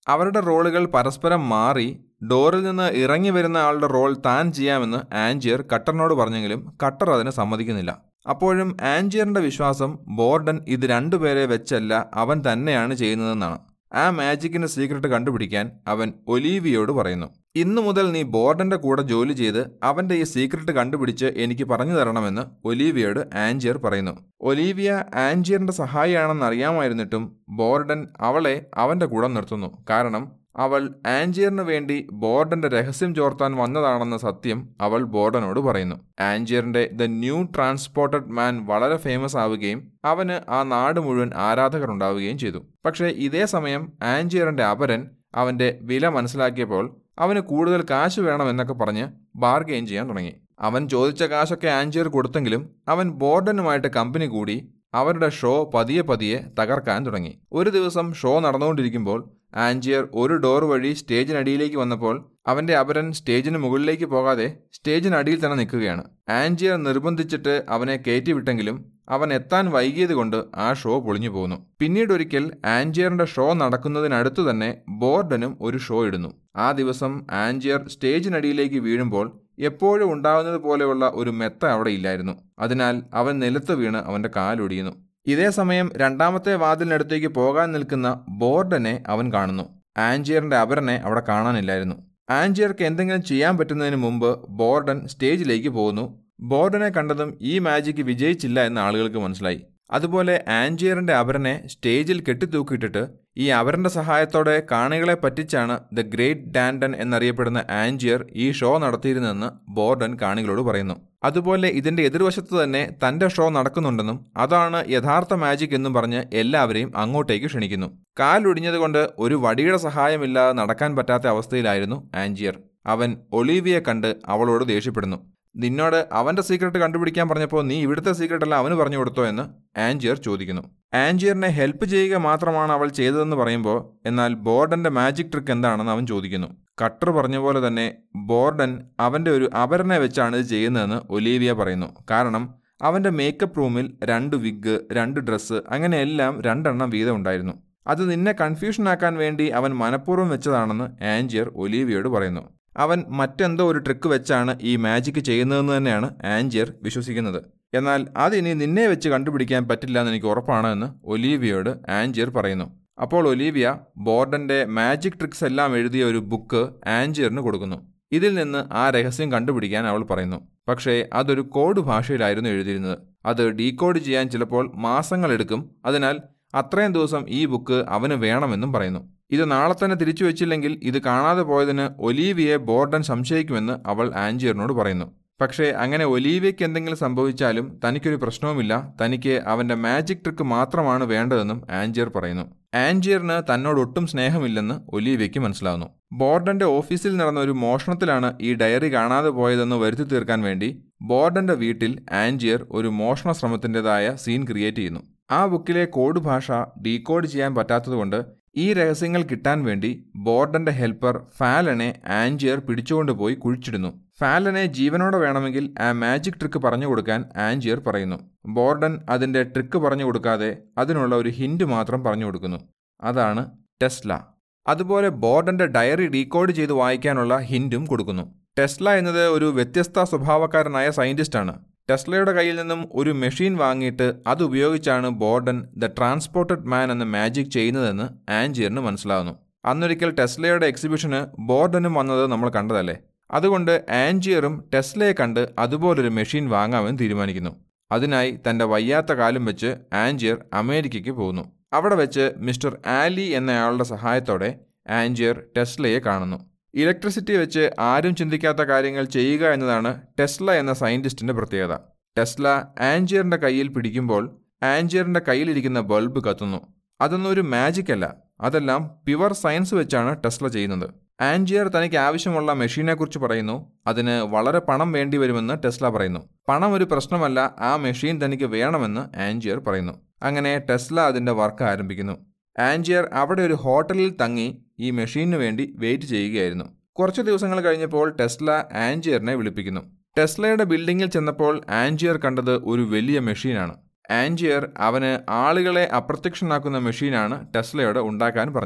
അവരുടെ റോളുകൾ പരസ്പരം മാറി ഡോറിൽ നിന്ന് ഇറങ്ങി വരുന്ന ആളുടെ റോൾ താൻ ചെയ്യാമെന്ന് ആൻജിയർ കട്ടറിനോട് പറഞ്ഞെങ്കിലും കട്ടർ അതിന് സമ്മതിക്കുന്നില്ല അപ്പോഴും ആൻജിയറിന്റെ വിശ്വാസം ബോർഡൻ ഇത് രണ്ടുപേരെ വെച്ചല്ല അവൻ തന്നെയാണ് ചെയ്യുന്നതെന്നാണ് ആ മാജിക്കിന്റെ സീക്രട്ട് കണ്ടുപിടിക്കാൻ അവൻ ഒലീവിയോട് പറയുന്നു ഇന്നു മുതൽ നീ ബോർഡന്റെ കൂടെ ജോലി ചെയ്ത് അവന്റെ ഈ സീക്രട്ട് കണ്ടുപിടിച്ച് എനിക്ക് പറഞ്ഞു തരണമെന്ന് ഒലീവിയോട് ആൻജിയർ പറയുന്നു ഒലീവിയ ആൻജിയറിന്റെ സഹായിയാണെന്ന് അറിയാമായിരുന്നിട്ടും ബോർഡൻ അവളെ അവന്റെ കൂടെ നിർത്തുന്നു കാരണം അവൾ ആൻജിയറിന് വേണ്ടി ബോർഡന്റെ രഹസ്യം ചോർത്താൻ വന്നതാണെന്ന സത്യം അവൾ ബോർഡനോട് പറയുന്നു ആൻജിയറിന്റെ ദ ന്യൂ ട്രാൻസ്പോർട്ടഡ് മാൻ വളരെ ഫേമസ് ആവുകയും അവന് ആ നാട് മുഴുവൻ ആരാധകർ ഉണ്ടാവുകയും ചെയ്തു പക്ഷേ ഇതേ സമയം ആൻജിയറിന്റെ അപരൻ അവന്റെ വില മനസ്സിലാക്കിയപ്പോൾ അവന് കൂടുതൽ കാശ് വേണമെന്നൊക്കെ പറഞ്ഞ് ബാർഗെയിൻ ചെയ്യാൻ തുടങ്ങി അവൻ ചോദിച്ച കാശൊക്കെ ആൻജിയർ കൊടുത്തെങ്കിലും അവൻ ബോർഡനുമായിട്ട് കമ്പനി കൂടി അവരുടെ ഷോ പതിയെ പതിയെ തകർക്കാൻ തുടങ്ങി ഒരു ദിവസം ഷോ നടന്നുകൊണ്ടിരിക്കുമ്പോൾ ആൻജിയർ ഒരു ഡോർ വഴി സ്റ്റേജിനടിയിലേക്ക് വന്നപ്പോൾ അവന്റെ അപരൻ സ്റ്റേജിന് മുകളിലേക്ക് പോകാതെ സ്റ്റേജിനടിയിൽ തന്നെ നിൽക്കുകയാണ് ആൻജിയർ നിർബന്ധിച്ചിട്ട് അവനെ കയറ്റിവിട്ടെങ്കിലും അവൻ എത്താൻ വൈകിയത് കൊണ്ട് ആ ഷോ പൊളിഞ്ഞു പോകുന്നു പിന്നീട് ഒരിക്കൽ ആൻജിയറിന്റെ ഷോ നടക്കുന്നതിനടുത്തു തന്നെ ബോർഡനും ഒരു ഷോ ഇടുന്നു ആ ദിവസം ആൻജിയർ സ്റ്റേജിനടിയിലേക്ക് വീഴുമ്പോൾ എപ്പോഴും ഉണ്ടാകുന്നത് പോലെയുള്ള ഒരു മെത്ത അവിടെ ഇല്ലായിരുന്നു അതിനാൽ അവൻ നിലത്ത് വീണ് അവന്റെ കാലൊടിയുന്നു ഇതേ സമയം രണ്ടാമത്തെ വാതിലിനടുത്തേക്ക് പോകാൻ നിൽക്കുന്ന ബോർഡനെ അവൻ കാണുന്നു ആൻജിയറിന്റെ അപരനെ അവിടെ കാണാനില്ലായിരുന്നു ആൻജിയർക്ക് എന്തെങ്കിലും ചെയ്യാൻ പറ്റുന്നതിന് മുമ്പ് ബോർഡൻ സ്റ്റേജിലേക്ക് പോകുന്നു ബോർഡനെ കണ്ടതും ഈ മാജിക്ക് വിജയിച്ചില്ല എന്ന് ആളുകൾക്ക് മനസ്സിലായി അതുപോലെ ആൻജിയറിന്റെ അപരനെ സ്റ്റേജിൽ കെട്ടിത്തൂക്കിയിട്ടിട്ട് ഈ അപരന്റെ സഹായത്തോടെ കാണികളെ പറ്റിച്ചാണ് ദ ഗ്രേറ്റ് ഡാൻഡൻ എന്നറിയപ്പെടുന്ന ആൻജിയർ ഈ ഷോ നടത്തിയിരുന്നെന്ന് ബോർഡൻ കാണികളോട് പറയുന്നു അതുപോലെ ഇതിന്റെ എതിർവശത്ത് തന്നെ തന്റെ ഷോ നടക്കുന്നുണ്ടെന്നും അതാണ് യഥാർത്ഥ മാജിക് എന്നും പറഞ്ഞ് എല്ലാവരെയും അങ്ങോട്ടേക്ക് ക്ഷണിക്കുന്നു കാലൊടിഞ്ഞതുകൊണ്ട് ഒരു വടിയുടെ സഹായമില്ലാതെ നടക്കാൻ പറ്റാത്ത അവസ്ഥയിലായിരുന്നു ആൻജിയർ അവൻ ഒളീവിയെ കണ്ട് അവളോട് ദേഷ്യപ്പെടുന്നു നിന്നോട് അവന്റെ സീക്രട്ട് കണ്ടുപിടിക്കാൻ പറഞ്ഞപ്പോൾ നീ ഇവിടുത്തെ സീക്രട്ട് അല്ല അവന് പറഞ്ഞു കൊടുത്തോ എന്ന് ആൻജിയർ ചോദിക്കുന്നു ആൻജിയറിനെ ഹെൽപ്പ് ചെയ്യുക മാത്രമാണ് അവൾ ചെയ്തതെന്ന് പറയുമ്പോൾ എന്നാൽ ബോർഡന്റെ മാജിക് ട്രിക്ക് എന്താണെന്ന് അവൻ ചോദിക്കുന്നു കട്ടർ പറഞ്ഞ പോലെ തന്നെ ബോർഡൻ അവന്റെ ഒരു അപരനെ വെച്ചാണ് ഇത് ചെയ്യുന്നതെന്ന് ഒലീവിയ പറയുന്നു കാരണം അവന്റെ മേക്കപ്പ് റൂമിൽ രണ്ട് വിഗ് രണ്ട് ഡ്രസ്സ് അങ്ങനെ എല്ലാം രണ്ടെണ്ണം വീതം ഉണ്ടായിരുന്നു അത് നിന്നെ കൺഫ്യൂഷൻ ആക്കാൻ വേണ്ടി അവൻ മനഃപൂർവ്വം വെച്ചതാണെന്ന് ആൻജിയർ ഒലീവിയോട് പറയുന്നു അവൻ മറ്റെന്തോ ഒരു ട്രിക്ക് വെച്ചാണ് ഈ മാജിക് ചെയ്യുന്നതെന്ന് തന്നെയാണ് ആൻജിയർ വിശ്വസിക്കുന്നത് എന്നാൽ അതിനി നിന്നെ വെച്ച് കണ്ടുപിടിക്കാൻ പറ്റില്ല എന്ന് എനിക്ക് ഉറപ്പാണ് എന്ന് ഒലീവിയോട് ആൻജിയർ പറയുന്നു അപ്പോൾ ഒലീവിയ ബോർഡന്റെ മാജിക് ട്രിക്സ് എല്ലാം എഴുതിയ ഒരു ബുക്ക് ആൻജിയറിന് കൊടുക്കുന്നു ഇതിൽ നിന്ന് ആ രഹസ്യം കണ്ടുപിടിക്കാൻ അവൾ പറയുന്നു പക്ഷേ അതൊരു കോഡ് ഭാഷയിലായിരുന്നു എഴുതിയിരുന്നത് അത് ഡീകോഡ് ചെയ്യാൻ ചിലപ്പോൾ മാസങ്ങളെടുക്കും അതിനാൽ അത്രയും ദിവസം ഈ ബുക്ക് അവന് വേണമെന്നും പറയുന്നു ഇത് നാളെ തന്നെ തിരിച്ചു വെച്ചില്ലെങ്കിൽ ഇത് കാണാതെ പോയതിന് ഒലീവിയെ ബോർഡൻ സംശയിക്കുമെന്ന് അവൾ ആൻജിയറിനോട് പറയുന്നു പക്ഷേ അങ്ങനെ ഒലീവിയയ്ക്ക് എന്തെങ്കിലും സംഭവിച്ചാലും തനിക്കൊരു പ്രശ്നവുമില്ല തനിക്ക് അവന്റെ മാജിക് ട്രിക്ക് മാത്രമാണ് വേണ്ടതെന്നും ആൻജിയർ പറയുന്നു ആൻജിയറിന് തന്നോട് ഒട്ടും സ്നേഹമില്ലെന്ന് ഒലീവിയയ്ക്ക് മനസ്സിലാവുന്നു ബോർഡന്റെ ഓഫീസിൽ നടന്ന ഒരു മോഷണത്തിലാണ് ഈ ഡയറി കാണാതെ പോയതെന്ന് വരുത്തി തീർക്കാൻ വേണ്ടി ബോർഡന്റെ വീട്ടിൽ ആൻജിയർ ഒരു മോഷണ ശ്രമത്തിൻ്റെതായ സീൻ ക്രിയേറ്റ് ചെയ്യുന്നു ആ ബുക്കിലെ കോഡ് ഭാഷ ഡീകോഡ് ചെയ്യാൻ പറ്റാത്തതുകൊണ്ട് ഈ രഹസ്യങ്ങൾ കിട്ടാൻ വേണ്ടി ബോർഡന്റെ ഹെൽപ്പർ ഫാലനെ ആൻജിയർ പിടിച്ചുകൊണ്ടുപോയി കുഴിച്ചിടുന്നു ഫാലനെ ജീവനോടെ വേണമെങ്കിൽ ആ മാജിക് ട്രിക്ക് പറഞ്ഞു കൊടുക്കാൻ ആൻജിയർ പറയുന്നു ബോർഡൻ അതിന്റെ ട്രിക്ക് പറഞ്ഞു കൊടുക്കാതെ അതിനുള്ള ഒരു ഹിന്റ് മാത്രം പറഞ്ഞു കൊടുക്കുന്നു അതാണ് ടെസ്ല അതുപോലെ ബോർഡന്റെ ഡയറി ഡീകോഡ് ചെയ്ത് വായിക്കാനുള്ള ഹിന്റും കൊടുക്കുന്നു ടെസ്ല എന്നത് ഒരു വ്യത്യസ്ത സ്വഭാവക്കാരനായ സയന്റിസ്റ്റാണ് ടെസ്ലയുടെ കയ്യിൽ നിന്നും ഒരു മെഷീൻ വാങ്ങിയിട്ട് അത് ഉപയോഗിച്ചാണ് ബോർഡൻ ദ ട്രാൻസ്പോർട്ടഡ് മാൻ എന്ന മാജിക് ചെയ്യുന്നതെന്ന് ആൻജിയറിന് മനസ്സിലാവുന്നു അന്നൊരിക്കൽ ടെസ്ലയുടെ എക്സിബിഷന് ബോർഡനും വന്നത് നമ്മൾ കണ്ടതല്ലേ അതുകൊണ്ട് ആൻജിയറും ടെസ്ലയെ കണ്ട് അതുപോലൊരു മെഷീൻ വാങ്ങാമെന്ന് തീരുമാനിക്കുന്നു അതിനായി തന്റെ വയ്യാത്ത കാലം വെച്ച് ആൻജിയർ അമേരിക്കയ്ക്ക് പോകുന്നു അവിടെ വെച്ച് മിസ്റ്റർ ആലി എന്നയാളുടെ സഹായത്തോടെ ആൻജിയർ ടെസ്ലയെ കാണുന്നു ഇലക്ട്രിസിറ്റി വെച്ച് ആരും ചിന്തിക്കാത്ത കാര്യങ്ങൾ ചെയ്യുക എന്നതാണ് ടെസ്ല എന്ന സയന്റിസ്റ്റിന്റെ പ്രത്യേകത ടെസ്ല ആൻജിയറിന്റെ കയ്യിൽ പിടിക്കുമ്പോൾ ആൻജിയറിന്റെ കയ്യിലിരിക്കുന്ന ബൾബ് കത്തുന്നു അതൊന്നും ഒരു മാജിക് അല്ല അതെല്ലാം പ്യുവർ സയൻസ് വെച്ചാണ് ടെസ്ല ചെയ്യുന്നത് ആൻജിയർ തനിക്ക് ആവശ്യമുള്ള മെഷീനെക്കുറിച്ച് പറയുന്നു അതിന് വളരെ പണം വേണ്ടി വരുമെന്ന് ടെസ്ല പറയുന്നു പണം ഒരു പ്രശ്നമല്ല ആ മെഷീൻ തനിക്ക് വേണമെന്ന് ആൻജിയർ പറയുന്നു അങ്ങനെ ടെസ്ല അതിന്റെ വർക്ക് ആരംഭിക്കുന്നു ആൻജിയർ അവിടെ ഒരു ഹോട്ടലിൽ തങ്ങി ഈ മെഷീനു വേണ്ടി വെയിറ്റ് ചെയ്യുകയായിരുന്നു കുറച്ച് ദിവസങ്ങൾ കഴിഞ്ഞപ്പോൾ ടെസ്ല ആൻജിയറിനെ വിളിപ്പിക്കുന്നു ടെസ്ലയുടെ ബിൽഡിങ്ങിൽ ചെന്നപ്പോൾ ആൻജിയർ കണ്ടത് ഒരു വലിയ മെഷീനാണ് ആൻജിയർ അവന് ആളുകളെ അപ്രത്യക്ഷനാക്കുന്ന മെഷീനാണ് ടെസ്ലയോട് ഉണ്ടാക്കാൻ പറഞ്ഞത്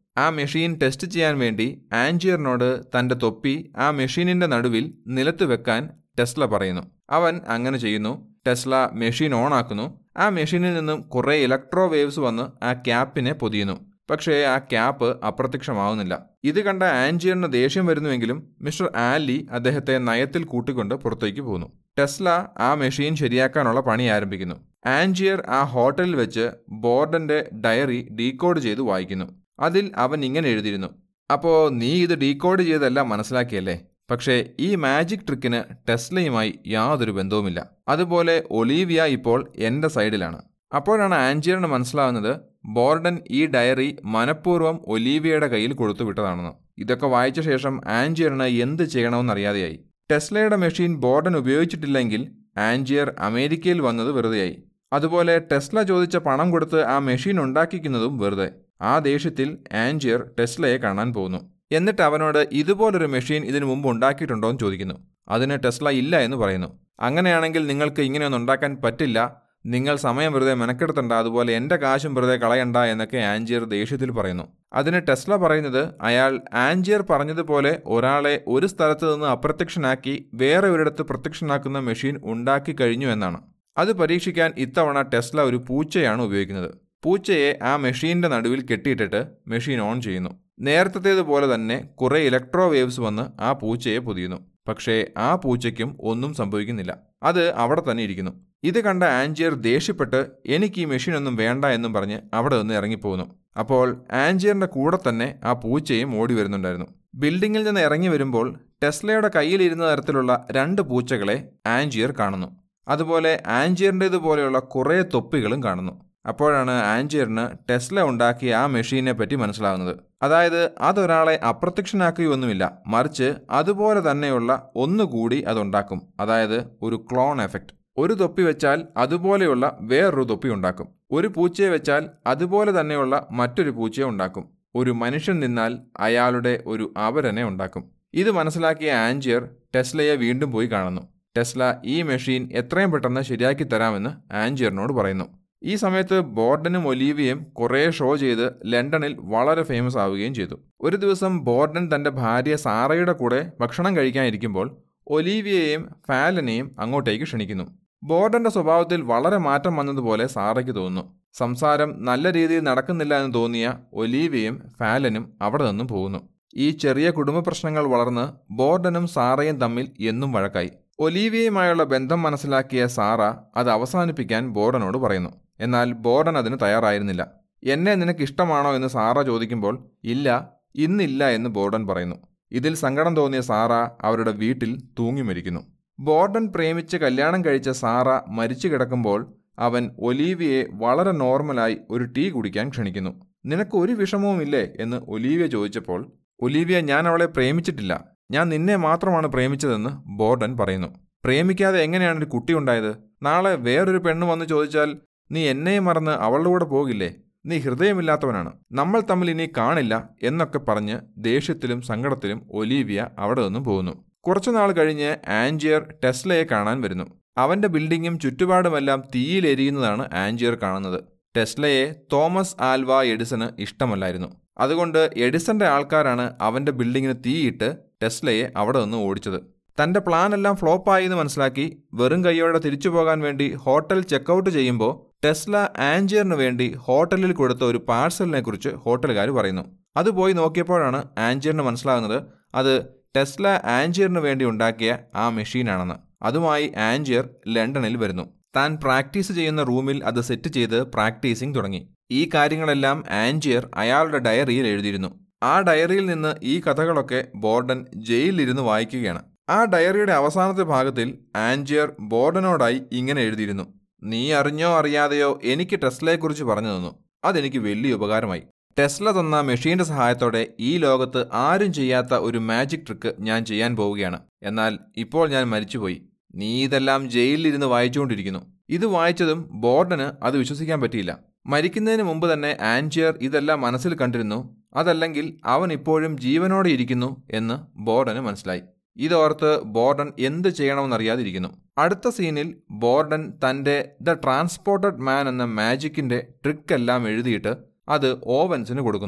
ആ മെഷീൻ ടെസ്റ്റ് ചെയ്യാൻ വേണ്ടി ആൻജിയറിനോട് തന്റെ തൊപ്പി ആ മെഷീനിന്റെ നടുവിൽ നിലത്ത് വെക്കാൻ ടെസ്ല പറയുന്നു അവൻ അങ്ങനെ ചെയ്യുന്നു ടെസ്ല മെഷീൻ ഓൺ ആക്കുന്നു ആ മെഷീനിൽ നിന്നും കുറേ ഇലക്ട്രോ വേവ്സ് വന്ന് ആ ക്യാപ്പിനെ പൊതിയുന്നു പക്ഷേ ആ ക്യാപ്പ് അപ്രത്യക്ഷമാവുന്നില്ല ഇത് കണ്ട ആൻജിയറിന് ദേഷ്യം വരുന്നുവെങ്കിലും മിസ്റ്റർ ആലി അദ്ദേഹത്തെ നയത്തിൽ കൂട്ടിക്കൊണ്ട് പുറത്തേക്ക് പോകുന്നു ടെസ്ല ആ മെഷീൻ ശരിയാക്കാനുള്ള പണി ആരംഭിക്കുന്നു ആൻജിയർ ആ ഹോട്ടലിൽ വെച്ച് ബോർഡന്റെ ഡയറി ഡീകോഡ് ചെയ്ത് വായിക്കുന്നു അതിൽ അവൻ ഇങ്ങനെ എഴുതിയിരുന്നു അപ്പോൾ നീ ഇത് ഡീകോഡ് ചെയ്തല്ല മനസ്സിലാക്കിയല്ലേ പക്ഷേ ഈ മാജിക് ട്രിക്കിന് ടെസ്ലയുമായി യാതൊരു ബന്ധവുമില്ല അതുപോലെ ഒലീവിയ ഇപ്പോൾ എൻ്റെ സൈഡിലാണ് അപ്പോഴാണ് ആൻജിയറിന് മനസ്സിലാവുന്നത് ബോർഡൻ ഈ ഡയറി മനഃപൂർവ്വം ഒലീവിയയുടെ കയ്യിൽ കൊടുത്തു വിട്ടതാണെന്ന് ഇതൊക്കെ വായിച്ച ശേഷം ആൻജിയറിന് എന്ത് ചെയ്യണമെന്നറിയാതെയായി ടെസ്ലയുടെ മെഷീൻ ബോർഡൻ ഉപയോഗിച്ചിട്ടില്ലെങ്കിൽ ആൻജിയർ അമേരിക്കയിൽ വന്നത് വെറുതെയായി അതുപോലെ ടെസ്ല ചോദിച്ച പണം കൊടുത്ത് ആ മെഷീൻ ഉണ്ടാക്കിക്കുന്നതും വെറുതെ ആ ദേഷ്യത്തിൽ ആൻജിയർ ടെസ്ലയെ കാണാൻ പോകുന്നു എന്നിട്ട് അവനോട് ഇതുപോലൊരു മെഷീൻ ഇതിനു മുമ്പ് ഉണ്ടാക്കിയിട്ടുണ്ടോ എന്ന് ചോദിക്കുന്നു അതിന് ടെസ്ല ഇല്ല എന്ന് പറയുന്നു അങ്ങനെയാണെങ്കിൽ നിങ്ങൾക്ക് ഇങ്ങനെയൊന്നും ഉണ്ടാക്കാൻ പറ്റില്ല നിങ്ങൾ സമയം വെറുതെ മെനക്കെടുത്തണ്ട അതുപോലെ എൻ്റെ കാശും വെറുതെ കളയണ്ട എന്നൊക്കെ ആൻജിയർ ദേഷ്യത്തിൽ പറയുന്നു അതിന് ടെസ്ല പറയുന്നത് അയാൾ ആൻജിയർ പറഞ്ഞതുപോലെ ഒരാളെ ഒരു സ്ഥലത്ത് നിന്ന് അപ്രത്യക്ഷനാക്കി വേറെ ഒരിടത്ത് പ്രത്യക്ഷനാക്കുന്ന മെഷീൻ ഉണ്ടാക്കി കഴിഞ്ഞു എന്നാണ് അത് പരീക്ഷിക്കാൻ ഇത്തവണ ടെസ്ല ഒരു പൂച്ചയാണ് ഉപയോഗിക്കുന്നത് പൂച്ചയെ ആ മെഷീന്റെ നടുവിൽ കെട്ടിയിട്ടിട്ട് മെഷീൻ ഓൺ ചെയ്യുന്നു നേരത്തേതുപോലെ തന്നെ കുറെ ഇലക്ട്രോ വേവ്സ് വന്ന് ആ പൂച്ചയെ പൊതിയുന്നു പക്ഷേ ആ പൂച്ചയ്ക്കും ഒന്നും സംഭവിക്കുന്നില്ല അത് അവിടെ തന്നെ ഇരിക്കുന്നു ഇത് കണ്ട ആൻജിയർ ദേഷ്യപ്പെട്ട് എനിക്ക് ഈ മെഷീൻ ഒന്നും വേണ്ട എന്നും പറഞ്ഞ് അവിടെ നിന്ന് ഇറങ്ങിപ്പോകുന്നു അപ്പോൾ ആൻജിയറിന്റെ കൂടെ തന്നെ ആ പൂച്ചയും ഓടി വരുന്നുണ്ടായിരുന്നു ബിൽഡിങ്ങിൽ നിന്ന് ഇറങ്ങി വരുമ്പോൾ ടെസ്ലയുടെ കയ്യിലിരുന്ന തരത്തിലുള്ള രണ്ട് പൂച്ചകളെ ആൻജിയർ കാണുന്നു അതുപോലെ ആൻജിയറിൻ്റേതുപോലെയുള്ള കുറേ തൊപ്പികളും കാണുന്നു അപ്പോഴാണ് ആൻജിയറിന് ടെസ്ല ഉണ്ടാക്കിയ ആ മെഷീനെ പറ്റി മനസ്സിലാകുന്നത് അതായത് അതൊരാളെ അപ്രത്യക്ഷനാക്കുകയൊന്നുമില്ല മറിച്ച് അതുപോലെ തന്നെയുള്ള ഒന്നുകൂടി അതുണ്ടാക്കും അതായത് ഒരു ക്ലോൺ എഫക്റ്റ് ഒരു തൊപ്പി വെച്ചാൽ അതുപോലെയുള്ള വേറൊരു തൊപ്പി ഉണ്ടാക്കും ഒരു പൂച്ചയെ വെച്ചാൽ അതുപോലെ തന്നെയുള്ള മറ്റൊരു പൂച്ചയെ ഉണ്ടാക്കും ഒരു മനുഷ്യൻ നിന്നാൽ അയാളുടെ ഒരു ആവരനെ ഉണ്ടാക്കും ഇത് മനസ്സിലാക്കിയ ആൻജിയർ ടെസ്ലയെ വീണ്ടും പോയി കാണുന്നു ടെസ്ല ഈ മെഷീൻ എത്രയും പെട്ടെന്ന് ശരിയാക്കി തരാമെന്ന് ആൻജിയറിനോട് പറയുന്നു ഈ സമയത്ത് ബോർഡനും ഒലീവിയയും കുറേ ഷോ ചെയ്ത് ലണ്ടനിൽ വളരെ ഫേമസ് ആവുകയും ചെയ്തു ഒരു ദിവസം ബോർഡൻ തന്റെ ഭാര്യ സാറയുടെ കൂടെ ഭക്ഷണം കഴിക്കാനിരിക്കുമ്പോൾ ഒലീവിയയെയും ഫാലനെയും അങ്ങോട്ടേക്ക് ക്ഷണിക്കുന്നു ബോർഡന്റെ സ്വഭാവത്തിൽ വളരെ മാറ്റം വന്നതുപോലെ സാറയ്ക്ക് തോന്നുന്നു സംസാരം നല്ല രീതിയിൽ നടക്കുന്നില്ല എന്ന് തോന്നിയ ഒലീവിയയും ഫാലനും അവിടെ നിന്നും പോകുന്നു ഈ ചെറിയ കുടുംബ പ്രശ്നങ്ങൾ വളർന്ന് ബോർഡനും സാറയും തമ്മിൽ എന്നും വഴക്കായി ഒലീവിയയുമായുള്ള ബന്ധം മനസ്സിലാക്കിയ സാറ അത് അവസാനിപ്പിക്കാൻ ബോർഡനോട് പറയുന്നു എന്നാൽ ബോർഡൻ അതിന് തയ്യാറായിരുന്നില്ല എന്നെ നിനക്ക് ഇഷ്ടമാണോ എന്ന് സാറ ചോദിക്കുമ്പോൾ ഇല്ല ഇന്നില്ല എന്ന് ബോർഡൻ പറയുന്നു ഇതിൽ സങ്കടം തോന്നിയ സാറ അവരുടെ വീട്ടിൽ തൂങ്ങി മരിക്കുന്നു ബോർഡൻ പ്രേമിച്ച് കല്യാണം കഴിച്ച സാറ മരിച്ചു കിടക്കുമ്പോൾ അവൻ ഒലീവിയെ വളരെ നോർമലായി ഒരു ടീ കുടിക്കാൻ ക്ഷണിക്കുന്നു നിനക്ക് ഒരു വിഷമവുമില്ലേ എന്ന് ഒലീവിയ ചോദിച്ചപ്പോൾ ഒലീവിയ ഞാൻ അവളെ പ്രേമിച്ചിട്ടില്ല ഞാൻ നിന്നെ മാത്രമാണ് പ്രേമിച്ചതെന്ന് ബോർഡൻ പറയുന്നു പ്രേമിക്കാതെ എങ്ങനെയാണ് ഒരു കുട്ടി ഉണ്ടായത് നാളെ വേറൊരു പെണ്ണ് വന്ന് ചോദിച്ചാൽ നീ എന്നെയും മറന്ന് അവളുടെ കൂടെ പോകില്ലേ നീ ഹൃദയമില്ലാത്തവനാണ് നമ്മൾ തമ്മിൽ ഇനി കാണില്ല എന്നൊക്കെ പറഞ്ഞ് ദേഷ്യത്തിലും സങ്കടത്തിലും ഒലീവിയ അവിടെ നിന്നും പോകുന്നു കുറച്ചുനാൾ കഴിഞ്ഞ് ആൻജിയർ ടെസ്ലയെ കാണാൻ വരുന്നു അവന്റെ ബിൽഡിങ്ങും ചുറ്റുപാടുമെല്ലാം തീയിലെരിയുന്നതാണ് ആൻജിയർ കാണുന്നത് ടെസ്ലയെ തോമസ് ആൽവ എഡിസന് ഇഷ്ടമല്ലായിരുന്നു അതുകൊണ്ട് എഡിസന്റെ ആൾക്കാരാണ് അവന്റെ ബിൽഡിങ്ങിന് തീയിട്ട് ടെസ്ലയെ അവിടെ നിന്ന് ഓടിച്ചത് തന്റെ പ്ലാൻ എല്ലാം ഫ്ലോപ്പായി എന്ന് മനസ്സിലാക്കി വെറും കൈയോടെ തിരിച്ചു പോകാൻ വേണ്ടി ഹോട്ടൽ ചെക്കൗട്ട് ചെയ്യുമ്പോൾ ടെസ്ല ആൻജിയറിന് വേണ്ടി ഹോട്ടലിൽ കൊടുത്ത ഒരു പാഴ്സലിനെ കുറിച്ച് ഹോട്ടലുകാർ പറയുന്നു അത് പോയി നോക്കിയപ്പോഴാണ് ആൻജിയറിന് മനസ്സിലാകുന്നത് അത് ടെസ്ല ആൻജിയറിന് വേണ്ടി ഉണ്ടാക്കിയ ആ മെഷീനാണെന്ന് അതുമായി ആൻജിയർ ലണ്ടനിൽ വരുന്നു താൻ പ്രാക്ടീസ് ചെയ്യുന്ന റൂമിൽ അത് സെറ്റ് ചെയ്ത് പ്രാക്ടീസിംഗ് തുടങ്ങി ഈ കാര്യങ്ങളെല്ലാം ആൻജിയർ അയാളുടെ ഡയറിയിൽ എഴുതിയിരുന്നു ആ ഡയറിയിൽ നിന്ന് ഈ കഥകളൊക്കെ ബോർഡൻ ജയിലിലിരുന്ന് വായിക്കുകയാണ് ആ ഡയറിയുടെ അവസാനത്തെ ഭാഗത്തിൽ ആൻജിയർ ബോർഡനോടായി ഇങ്ങനെ എഴുതിയിരുന്നു നീ അറിഞ്ഞോ അറിയാതെയോ എനിക്ക് ടെസ്ലയെക്കുറിച്ച് പറഞ്ഞു തന്നു അതെനിക്ക് വലിയ ഉപകാരമായി ടെസ്ല തന്ന മെഷീന്റെ സഹായത്തോടെ ഈ ലോകത്ത് ആരും ചെയ്യാത്ത ഒരു മാജിക് ട്രിക്ക് ഞാൻ ചെയ്യാൻ പോവുകയാണ് എന്നാൽ ഇപ്പോൾ ഞാൻ മരിച്ചുപോയി നീ ഇതെല്ലാം ജയിലിലിരുന്ന് വായിച്ചുകൊണ്ടിരിക്കുന്നു ഇത് വായിച്ചതും ബോർഡന് അത് വിശ്വസിക്കാൻ പറ്റിയില്ല മരിക്കുന്നതിന് മുമ്പ് തന്നെ ആൻജിയർ ഇതെല്ലാം മനസ്സിൽ കണ്ടിരുന്നു അതല്ലെങ്കിൽ അവൻ ഇപ്പോഴും ജീവനോടെ ഇരിക്കുന്നു എന്ന് ബോർഡന് മനസ്സിലായി ഇതോർത്ത് ബോർഡൻ എന്ത് ചെയ്യണമെന്നറിയാതിരിക്കുന്നു അടുത്ത സീനിൽ ബോർഡൻ തന്റെ ദ ട്രാൻസ്പോർട്ടഡ് മാൻ എന്ന മാജിക്കിന്റെ ട്രിക്കെല്ലാം എഴുതിയിട്ട് അത് ഓവൻസിന് കൊടുക്കുന്നു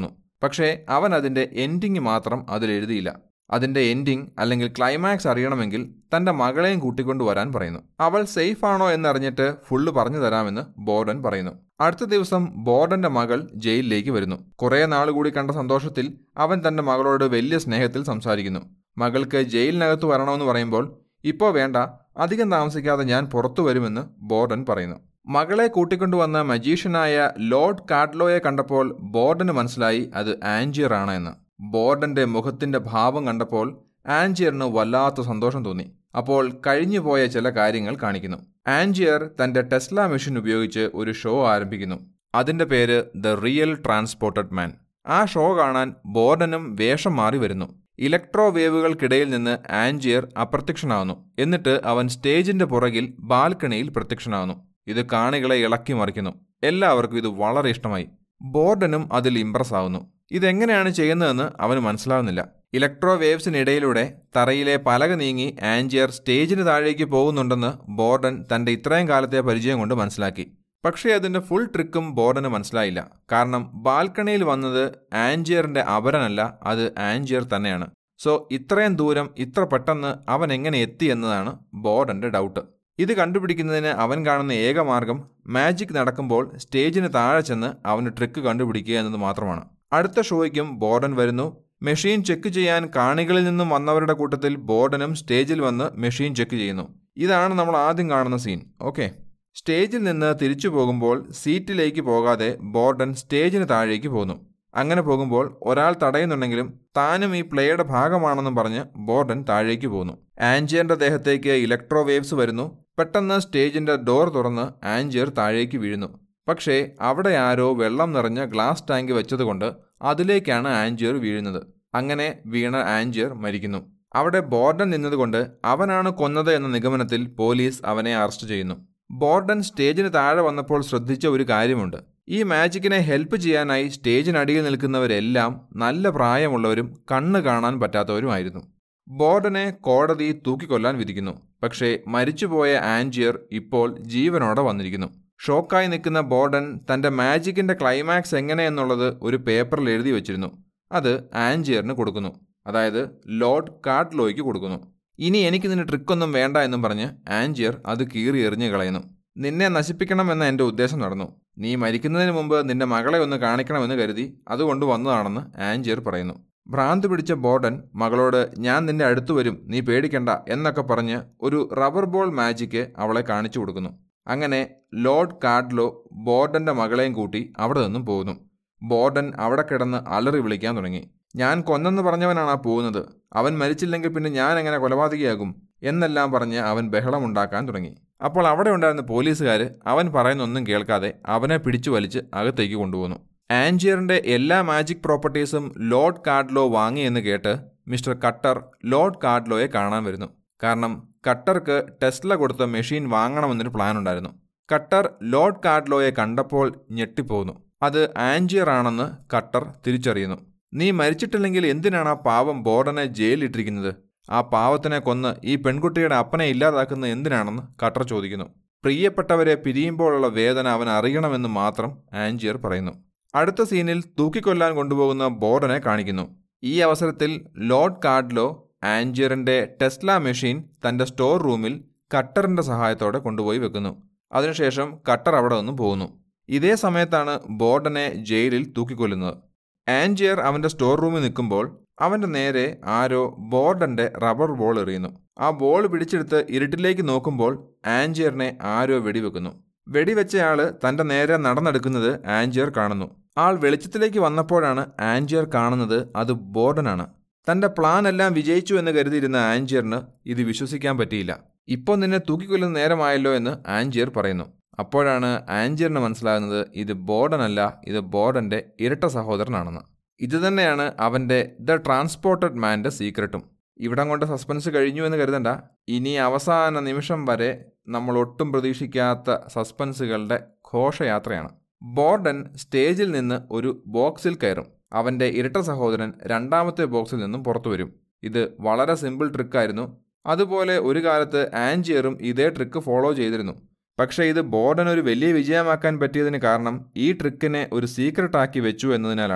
പക്ഷേ അവൻ അതിൻ്റെ എൻഡിങ് മാത്രം അതിലെഴുതിയില്ല അതിൻ്റെ എൻഡിങ് അല്ലെങ്കിൽ ക്ലൈമാക്സ് അറിയണമെങ്കിൽ തൻ്റെ മകളെയും കൂട്ടിക്കൊണ്ടു വരാൻ പറയുന്നു അവൾ സേഫ് ആണോ എന്നറിഞ്ഞിട്ട് ഫുള്ള് പറഞ്ഞു തരാമെന്ന് ബോർഡൻ പറയുന്നു അടുത്ത ദിവസം ബോർഡന്റെ മകൾ ജയിലിലേക്ക് വരുന്നു കുറേ നാൾ കൂടി കണ്ട സന്തോഷത്തിൽ അവൻ തന്റെ മകളോട് വലിയ സ്നേഹത്തിൽ സംസാരിക്കുന്നു മകൾക്ക് ജയിലിനകത്ത് വരണമെന്ന് പറയുമ്പോൾ ഇപ്പോൾ വേണ്ട അധികം താമസിക്കാതെ ഞാൻ പുറത്തു വരുമെന്ന് ബോർഡൻ പറയുന്നു മകളെ കൂട്ടിക്കൊണ്ടുവന്ന മജീഷ്യനായ ലോർഡ് കാഡ്ലോയെ കണ്ടപ്പോൾ ബോർഡന് മനസ്സിലായി അത് ആൻജിയർ ആണ് എന്ന് ബോർഡന്റെ മുഖത്തിന്റെ ഭാവം കണ്ടപ്പോൾ ആൻജിയറിന് വല്ലാത്ത സന്തോഷം തോന്നി അപ്പോൾ കഴിഞ്ഞുപോയ ചില കാര്യങ്ങൾ കാണിക്കുന്നു ആൻജിയർ തന്റെ ടെസ്ല മെഷീൻ ഉപയോഗിച്ച് ഒരു ഷോ ആരംഭിക്കുന്നു അതിന്റെ പേര് ദ റിയൽ ട്രാൻസ്പോർട്ടഡ് മാൻ ആ ഷോ കാണാൻ ബോർഡനും വേഷം മാറി വരുന്നു ഇലക്ട്രോ വേവുകൾക്കിടയിൽ നിന്ന് ആൻജിയർ അപ്രത്യക്ഷനാവുന്നു എന്നിട്ട് അവൻ സ്റ്റേജിന്റെ പുറകിൽ ബാൽക്കണിയിൽ പ്രത്യക്ഷനാവുന്നു ഇത് കാണികളെ ഇളക്കി മറിക്കുന്നു എല്ലാവർക്കും ഇത് വളരെ ഇഷ്ടമായി ബോർഡനും അതിൽ ഇംപ്രസ് ആവുന്നു ഇതെങ്ങനെയാണ് ചെയ്യുന്നതെന്ന് അവന് മനസ്സിലാവുന്നില്ല ഇലക്ട്രോ വേവ്സിനിടയിലൂടെ തറയിലെ പലക നീങ്ങി ആൻജിയർ സ്റ്റേജിന് താഴേക്ക് പോകുന്നുണ്ടെന്ന് ബോർഡൻ തന്റെ ഇത്രയും കാലത്തെ പരിചയം കൊണ്ട് മനസ്സിലാക്കി പക്ഷേ അതിന്റെ ഫുൾ ട്രിക്കും ബോർഡന് മനസ്സിലായില്ല കാരണം ബാൽക്കണിയിൽ വന്നത് ആൻജിയറിന്റെ അപരനല്ല അത് ആൻജിയർ തന്നെയാണ് സോ ഇത്രയും ദൂരം ഇത്ര പെട്ടെന്ന് അവൻ എങ്ങനെ എത്തി എന്നതാണ് ബോർഡന്റെ ഡൗട്ട് ഇത് കണ്ടുപിടിക്കുന്നതിന് അവൻ കാണുന്ന ഏക മാർഗം മാജിക് നടക്കുമ്പോൾ സ്റ്റേജിന് താഴെ ചെന്ന് അവന് ട്രിക്ക് കണ്ടുപിടിക്കുക എന്നത് മാത്രമാണ് അടുത്ത ഷോയ്ക്കും ബോർഡൻ വരുന്നു മെഷീൻ ചെക്ക് ചെയ്യാൻ കാണികളിൽ നിന്നും വന്നവരുടെ കൂട്ടത്തിൽ ബോർഡനും സ്റ്റേജിൽ വന്ന് മെഷീൻ ചെക്ക് ചെയ്യുന്നു ഇതാണ് നമ്മൾ ആദ്യം കാണുന്ന സീൻ ഓക്കെ സ്റ്റേജിൽ നിന്ന് തിരിച്ചു പോകുമ്പോൾ സീറ്റിലേക്ക് പോകാതെ ബോർഡൻ സ്റ്റേജിന് താഴേക്ക് പോകുന്നു അങ്ങനെ പോകുമ്പോൾ ഒരാൾ തടയുന്നുണ്ടെങ്കിലും താനും ഈ പ്ലേയുടെ ഭാഗമാണെന്നും പറഞ്ഞ് ബോർഡൻ താഴേക്ക് പോകുന്നു ആൻജിയറിന്റെ ദേഹത്തേക്ക് ഇലക്ട്രോ വേവ്സ് വരുന്നു പെട്ടെന്ന് സ്റ്റേജിന്റെ ഡോർ തുറന്ന് ആൻജിയർ താഴേക്ക് വീഴുന്നു പക്ഷേ അവിടെ ആരോ വെള്ളം നിറഞ്ഞ ഗ്ലാസ് ടാങ്ക് വെച്ചതുകൊണ്ട് അതിലേക്കാണ് ആൻജിയർ വീഴുന്നത് അങ്ങനെ വീണ ആൻജിയർ മരിക്കുന്നു അവിടെ ബോർഡൻ നിന്നതുകൊണ്ട് അവനാണ് കൊന്നത് എന്ന നിഗമനത്തിൽ പോലീസ് അവനെ അറസ്റ്റ് ചെയ്യുന്നു ബോർഡൻ സ്റ്റേജിന് താഴെ വന്നപ്പോൾ ശ്രദ്ധിച്ച ഒരു കാര്യമുണ്ട് ഈ മാജിക്കിനെ ഹെൽപ്പ് ചെയ്യാനായി സ്റ്റേജിനടിയിൽ നിൽക്കുന്നവരെല്ലാം നല്ല പ്രായമുള്ളവരും കണ്ണ് കാണാൻ പറ്റാത്തവരുമായിരുന്നു ബോർഡനെ കോടതി തൂക്കിക്കൊല്ലാൻ വിധിക്കുന്നു പക്ഷേ മരിച്ചുപോയ ആൻജിയർ ഇപ്പോൾ ജീവനോടെ വന്നിരിക്കുന്നു ഷോക്കായി നിൽക്കുന്ന ബോർഡൻ തന്റെ മാജിക്കിന്റെ ക്ലൈമാക്സ് എങ്ങനെയെന്നുള്ളത് ഒരു പേപ്പറിൽ എഴുതി വെച്ചിരുന്നു അത് ആൻജിയറിന് കൊടുക്കുന്നു അതായത് ലോർഡ് കാട്ട്ലോയ്ക്ക് കൊടുക്കുന്നു ഇനി എനിക്ക് നിന്റെ ട്രിക്കൊന്നും വേണ്ട എന്നും പറഞ്ഞ് ആൻജിയർ അത് കീറി എറിഞ്ഞു കളയുന്നു നിന്നെ നശിപ്പിക്കണമെന്ന എൻ്റെ ഉദ്ദേശം നടന്നു നീ മരിക്കുന്നതിന് മുമ്പ് നിന്റെ മകളെ ഒന്ന് കാണിക്കണമെന്ന് കരുതി അതുകൊണ്ട് വന്നതാണെന്ന് ആൻജിയർ പറയുന്നു ഭ്രാന്ത് പിടിച്ച ബോർഡൻ മകളോട് ഞാൻ നിന്റെ അടുത്തു വരും നീ പേടിക്കണ്ട എന്നൊക്കെ പറഞ്ഞ് ഒരു റബ്ബർ ബോൾ മാജിക്ക് അവളെ കാണിച്ചു കൊടുക്കുന്നു അങ്ങനെ ലോർഡ് കാഡ്ലോ ബോർഡന്റെ മകളെയും കൂട്ടി അവിടെ നിന്നും പോകുന്നു ബോർഡൻ അവിടെ കിടന്ന് അലറി വിളിക്കാൻ തുടങ്ങി ഞാൻ കൊന്നെന്ന് പറഞ്ഞവനാണ് ആ പോകുന്നത് അവൻ മരിച്ചില്ലെങ്കിൽ പിന്നെ ഞാൻ എങ്ങനെ കൊലപാതകയാകും എന്നെല്ലാം പറഞ്ഞ് അവൻ ബഹളമുണ്ടാക്കാൻ തുടങ്ങി അപ്പോൾ അവിടെ ഉണ്ടായിരുന്ന പോലീസുകാർ അവൻ പറയുന്നൊന്നും കേൾക്കാതെ അവനെ പിടിച്ചു വലിച്ച് അകത്തേക്ക് കൊണ്ടുപോകുന്നു ആൻജിയറിന്റെ എല്ലാ മാജിക് പ്രോപ്പർട്ടീസും ലോർഡ് കാർഡ്ലോ വാങ്ങിയെന്ന് കേട്ട് മിസ്റ്റർ കട്ടർ ലോർഡ് കാർഡ്ലോയെ കാണാൻ വരുന്നു കാരണം കട്ടർക്ക് ടെസ്ല കൊടുത്ത മെഷീൻ വാങ്ങണമെന്നൊരു പ്ലാൻ ഉണ്ടായിരുന്നു കട്ടർ ലോർഡ് കാർഡ്ലോയെ കണ്ടപ്പോൾ ഞെട്ടിപ്പോകുന്നു അത് ആൻജിയർ ആണെന്ന് കട്ടർ തിരിച്ചറിയുന്നു നീ മരിച്ചിട്ടില്ലെങ്കിൽ എന്തിനാണ് ആ പാവം ബോർഡനെ ജയിലിലിട്ടിരിക്കുന്നത് ആ പാവത്തിനെ കൊന്ന് ഈ പെൺകുട്ടിയുടെ അപ്പനെ ഇല്ലാതാക്കുന്നത് എന്തിനാണെന്ന് കട്ടർ ചോദിക്കുന്നു പ്രിയപ്പെട്ടവരെ പിരിയുമ്പോഴുള്ള വേദന അവൻ അറിയണമെന്ന് മാത്രം ആൻജിയർ പറയുന്നു അടുത്ത സീനിൽ തൂക്കിക്കൊല്ലാൻ കൊണ്ടുപോകുന്ന ബോർഡനെ കാണിക്കുന്നു ഈ അവസരത്തിൽ ലോർഡ് കാർഡ്ലോ ആൻജിയറിന്റെ ടെസ്ല മെഷീൻ തന്റെ സ്റ്റോർ റൂമിൽ കട്ടറിന്റെ സഹായത്തോടെ കൊണ്ടുപോയി വെക്കുന്നു അതിനുശേഷം കട്ടർ അവിടെ നിന്നും പോകുന്നു ഇതേ സമയത്താണ് ബോർഡനെ ജയിലിൽ തൂക്കിക്കൊല്ലുന്നത് ആൻജിയർ അവന്റെ സ്റ്റോർ റൂമിൽ നിൽക്കുമ്പോൾ അവന്റെ നേരെ ആരോ ബോർഡന്റെ റബ്ബർ ബോൾ എറിയുന്നു ആ ബോൾ പിടിച്ചെടുത്ത് ഇരുട്ടിലേക്ക് നോക്കുമ്പോൾ ആൻജിയറിനെ ആരോ വെടിവെക്കുന്നു വെടിവെച്ചയാള് തന്റെ നേരെ നടന്നെടുക്കുന്നത് ആൻജിയർ കാണുന്നു ആൾ വെളിച്ചത്തിലേക്ക് വന്നപ്പോഴാണ് ആൻജിയർ കാണുന്നത് അത് ബോർഡനാണ് തന്റെ പ്ലാൻ എല്ലാം വിജയിച്ചു എന്ന് കരുതിയിരുന്ന ആൻജിയറിന് ഇത് വിശ്വസിക്കാൻ പറ്റിയില്ല ഇപ്പോൾ നിന്നെ തൂക്കിക്കൊല്ലുന്ന നേരമായല്ലോ എന്ന് ആൻജിയർ പറയുന്നു അപ്പോഴാണ് ആൻജിയറിന് മനസ്സിലാകുന്നത് ഇത് ബോർഡനല്ല ഇത് ബോർഡന്റെ ഇരട്ട സഹോദരനാണെന്ന് ഇതുതന്നെയാണ് അവന്റെ ദ ട്രാൻസ്പോർട്ടഡ് മാൻ്റെ സീക്രട്ടും ഇവിടം കൊണ്ട് സസ്പെൻസ് കഴിഞ്ഞു എന്ന് കരുതണ്ട ഇനി അവസാന നിമിഷം വരെ നമ്മൾ ഒട്ടും പ്രതീക്ഷിക്കാത്ത സസ്പെൻസുകളുടെ ഘോഷയാത്രയാണ് ബോർഡൻ സ്റ്റേജിൽ നിന്ന് ഒരു ബോക്സിൽ കയറും അവന്റെ ഇരട്ട സഹോദരൻ രണ്ടാമത്തെ ബോക്സിൽ നിന്നും പുറത്തു വരും ഇത് വളരെ സിമ്പിൾ ട്രിക്കായിരുന്നു അതുപോലെ ഒരു കാലത്ത് ആൻജിയറും ഇതേ ട്രിക്ക് ഫോളോ ചെയ്തിരുന്നു പക്ഷേ ഇത് ബോർഡൻ ഒരു വലിയ വിജയമാക്കാൻ പറ്റിയതിന് കാരണം ഈ ട്രിക്കിനെ ഒരു സീക്രട്ട് ആക്കി വെച്ചു എന്നതിനാലാണ്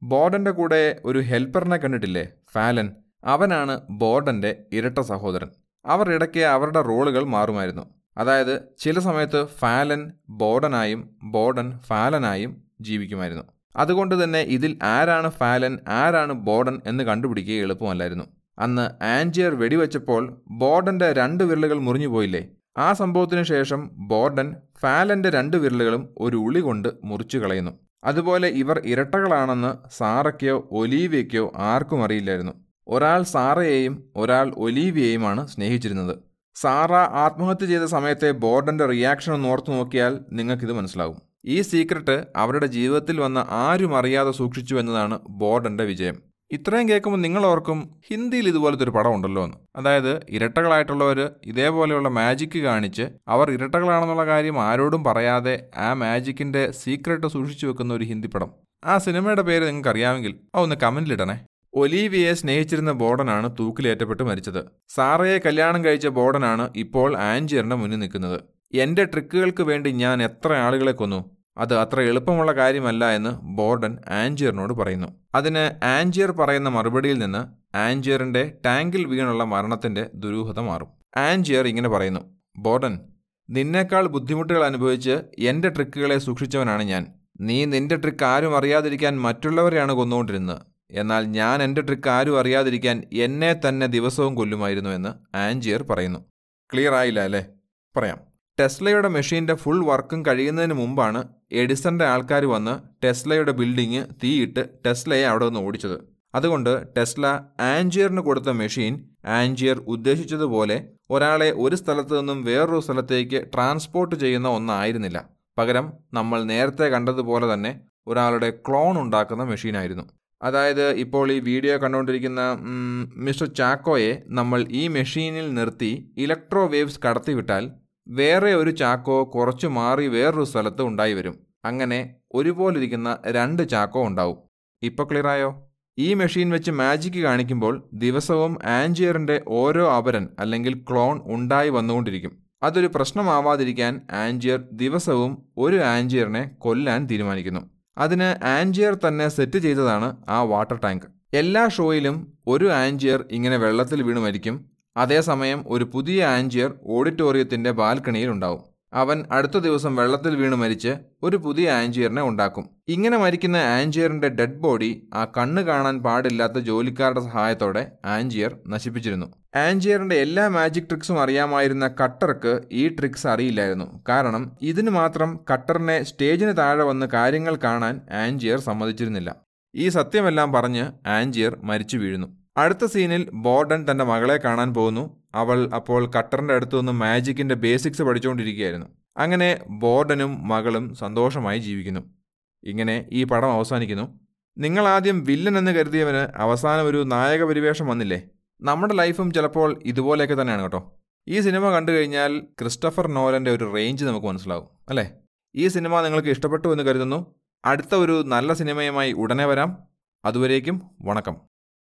ബോർഡന്റെ കൂടെ ഒരു ഹെൽപ്പറിനെ കണ്ടിട്ടില്ലേ ഫാലൻ അവനാണ് ബോർഡന്റെ ഇരട്ട സഹോദരൻ അവർ ഇടയ്ക്ക് അവരുടെ റോളുകൾ മാറുമായിരുന്നു അതായത് ചില സമയത്ത് ഫാലൻ ബോർഡനായും ബോർഡൻ ഫാലനായും ജീവിക്കുമായിരുന്നു അതുകൊണ്ട് തന്നെ ഇതിൽ ആരാണ് ഫാലൻ ആരാണ് ബോർഡൻ എന്ന് കണ്ടുപിടിക്കുക എളുപ്പമല്ലായിരുന്നു അന്ന് ആൻജിയർ വെടിവെച്ചപ്പോൾ ബോർഡന്റെ രണ്ട് വിരലുകൾ മുറിഞ്ഞു പോയില്ലേ ആ സംഭവത്തിനു ശേഷം ബോർഡൻ ഫാലന്റെ രണ്ട് വിരലുകളും ഒരു ഉളി കൊണ്ട് മുറിച്ചു കളയുന്നു അതുപോലെ ഇവർ ഇരട്ടകളാണെന്ന് സാറയ്ക്കോ ഒലീവിയയ്ക്കോ ആർക്കും അറിയില്ലായിരുന്നു ഒരാൾ സാറയെയും ഒരാൾ ഒലീവിയെയുമാണ് സ്നേഹിച്ചിരുന്നത് സാറ ആത്മഹത്യ ചെയ്ത സമയത്തെ ബോർഡന്റെ റിയാക്ഷൻ ഒന്ന് ഓർത്തു നോക്കിയാൽ നിങ്ങൾക്കിത് മനസ്സിലാവും ഈ സീക്രട്ട് അവരുടെ ജീവിതത്തിൽ വന്ന ആരും അറിയാതെ സൂക്ഷിച്ചു എന്നതാണ് ബോർഡന്റെ വിജയം ഇത്രയും കേൾക്കുമ്പോൾ നിങ്ങൾ ഓർക്കും ഹിന്ദിയിൽ ഇതുപോലത്തെ ഒരു പടം ഉണ്ടല്ലോ എന്ന് അതായത് ഇരട്ടകളായിട്ടുള്ളവർ ഇതേപോലെയുള്ള മാജിക്ക് കാണിച്ച് അവർ ഇരട്ടകളാണെന്നുള്ള കാര്യം ആരോടും പറയാതെ ആ മാജിക്കിന്റെ സീക്രട്ട് സൂക്ഷിച്ചു വെക്കുന്ന ഒരു ഹിന്ദി പടം ആ സിനിമയുടെ പേര് നിങ്ങൾക്ക് അറിയാമെങ്കിൽ ആ ഒന്ന് കമന്റിലിടണേ ഒലീവിയെ സ്നേഹിച്ചിരുന്ന ബോർഡനാണ് തൂക്കിലേറ്റപ്പെട്ട് മരിച്ചത് സാറയെ കല്യാണം കഴിച്ച ബോർഡനാണ് ഇപ്പോൾ ആൻജിയറിന്റെ മുന്നിൽ നിൽക്കുന്നത് എന്റെ ട്രിക്കുകൾക്ക് വേണ്ടി ഞാൻ എത്ര ആളുകളെ കൊന്നു അത് അത്ര എളുപ്പമുള്ള കാര്യമല്ല എന്ന് ബോർഡൻ ആൻജിയറിനോട് പറയുന്നു അതിന് ആൻജിയർ പറയുന്ന മറുപടിയിൽ നിന്ന് ആൻജിയറിന്റെ ടാങ്കിൽ വീണുള്ള മരണത്തിന്റെ ദുരൂഹത മാറും ആൻജിയർ ഇങ്ങനെ പറയുന്നു ബോർഡൻ നിന്നേക്കാൾ ബുദ്ധിമുട്ടുകൾ അനുഭവിച്ച് എന്റെ ട്രിക്കുകളെ സൂക്ഷിച്ചവനാണ് ഞാൻ നീ നിന്റെ ട്രിക്ക് ആരും അറിയാതിരിക്കാൻ മറ്റുള്ളവരെയാണ് കൊന്നുകൊണ്ടിരുന്നത് എന്നാൽ ഞാൻ എൻ്റെ ട്രിക്ക് ആരും അറിയാതിരിക്കാൻ എന്നെ തന്നെ ദിവസവും കൊല്ലുമായിരുന്നു എന്ന് ആൻജിയർ പറയുന്നു ക്ലിയർ ആയില്ല അല്ലേ പറയാം ടെസ്ലയുടെ മെഷീൻ്റെ ഫുൾ വർക്കും കഴിയുന്നതിന് മുമ്പാണ് എഡിസന്റെ ആൾക്കാർ വന്ന് ടെസ്ലയുടെ ബിൽഡിങ് തീയിട്ട് ടെസ്ലയെ അവിടെ നിന്ന് ഓടിച്ചത് അതുകൊണ്ട് ടെസ്ല ആൻജിയറിന് കൊടുത്ത മെഷീൻ ആൻജിയർ ഉദ്ദേശിച്ചതുപോലെ ഒരാളെ ഒരു സ്ഥലത്ത് നിന്നും വേറൊരു സ്ഥലത്തേക്ക് ട്രാൻസ്പോർട്ട് ചെയ്യുന്ന ഒന്നായിരുന്നില്ല പകരം നമ്മൾ നേരത്തെ കണ്ടതുപോലെ തന്നെ ഒരാളുടെ ക്ലോൺ ഉണ്ടാക്കുന്ന മെഷീനായിരുന്നു അതായത് ഇപ്പോൾ ഈ വീഡിയോ കണ്ടുകൊണ്ടിരിക്കുന്ന മിസ്റ്റർ ചാക്കോയെ നമ്മൾ ഈ മെഷീനിൽ നിർത്തി ഇലക്ട്രോ വേവ്സ് കടത്തിവിട്ടാൽ വേറെ ഒരു ചാക്കോ കുറച്ചു മാറി വേറൊരു സ്ഥലത്ത് ഉണ്ടായി വരും അങ്ങനെ ഒരുപോലിരിക്കുന്ന രണ്ട് ചാക്കോ ഉണ്ടാവും ഇപ്പോൾ ക്ലിയറായോ ഈ മെഷീൻ വെച്ച് മാജിക്ക് കാണിക്കുമ്പോൾ ദിവസവും ആൻജിയറിന്റെ ഓരോ അപരൻ അല്ലെങ്കിൽ ക്ലോൺ ഉണ്ടായി വന്നുകൊണ്ടിരിക്കും അതൊരു പ്രശ്നമാവാതിരിക്കാൻ ആൻജിയർ ദിവസവും ഒരു ആൻജിയറിനെ കൊല്ലാൻ തീരുമാനിക്കുന്നു അതിന് ആൻജിയർ തന്നെ സെറ്റ് ചെയ്തതാണ് ആ വാട്ടർ ടാങ്ക് എല്ലാ ഷോയിലും ഒരു ആൻജിയർ ഇങ്ങനെ വെള്ളത്തിൽ വീണ് മരിക്കും അതേസമയം ഒരു പുതിയ ആൻജിയർ ഓഡിറ്റോറിയത്തിന്റെ ബാൽക്കണിയിൽ ഉണ്ടാവും അവൻ അടുത്ത ദിവസം വെള്ളത്തിൽ വീണ് മരിച്ച് ഒരു പുതിയ ആൻജിയറിനെ ഉണ്ടാക്കും ഇങ്ങനെ മരിക്കുന്ന ആൻജിയറിന്റെ ഡെഡ് ബോഡി ആ കണ്ണ് കാണാൻ പാടില്ലാത്ത ജോലിക്കാരുടെ സഹായത്തോടെ ആൻജിയർ നശിപ്പിച്ചിരുന്നു ആൻജിയറിന്റെ എല്ലാ മാജിക് ട്രിക്സും അറിയാമായിരുന്ന കട്ടർക്ക് ഈ ട്രിക്സ് അറിയില്ലായിരുന്നു കാരണം ഇതിന് മാത്രം കട്ടറിനെ സ്റ്റേജിന് താഴെ വന്ന് കാര്യങ്ങൾ കാണാൻ ആൻജിയർ സമ്മതിച്ചിരുന്നില്ല ഈ സത്യമെല്ലാം പറഞ്ഞ് ആൻജിയർ മരിച്ചു വീഴുന്നു അടുത്ത സീനിൽ ബോർഡൻ തന്റെ മകളെ കാണാൻ പോകുന്നു അവൾ അപ്പോൾ കട്ടറിന്റെ അടുത്തു നിന്ന് മാജിക്കിന്റെ ബേസിക്സ് പഠിച്ചുകൊണ്ടിരിക്കുകയായിരുന്നു അങ്ങനെ ബോർഡനും മകളും സന്തോഷമായി ജീവിക്കുന്നു ഇങ്ങനെ ഈ പടം അവസാനിക്കുന്നു നിങ്ങൾ ആദ്യം വില്ലൻ എന്ന് കരുതിയവന് അവസാനം ഒരു നായക പരിവേഷം വന്നില്ലേ നമ്മുടെ ലൈഫും ചിലപ്പോൾ ഇതുപോലെയൊക്കെ തന്നെയാണ് കേട്ടോ ഈ സിനിമ കണ്ടു കഴിഞ്ഞാൽ ക്രിസ്റ്റഫർ നോലന്റെ ഒരു റേഞ്ച് നമുക്ക് മനസ്സിലാവും അല്ലേ ഈ സിനിമ നിങ്ങൾക്ക് ഇഷ്ടപ്പെട്ടു എന്ന് കരുതുന്നു അടുത്ത ഒരു നല്ല സിനിമയുമായി ഉടനെ വരാം അതുവരേക്കും വണക്കം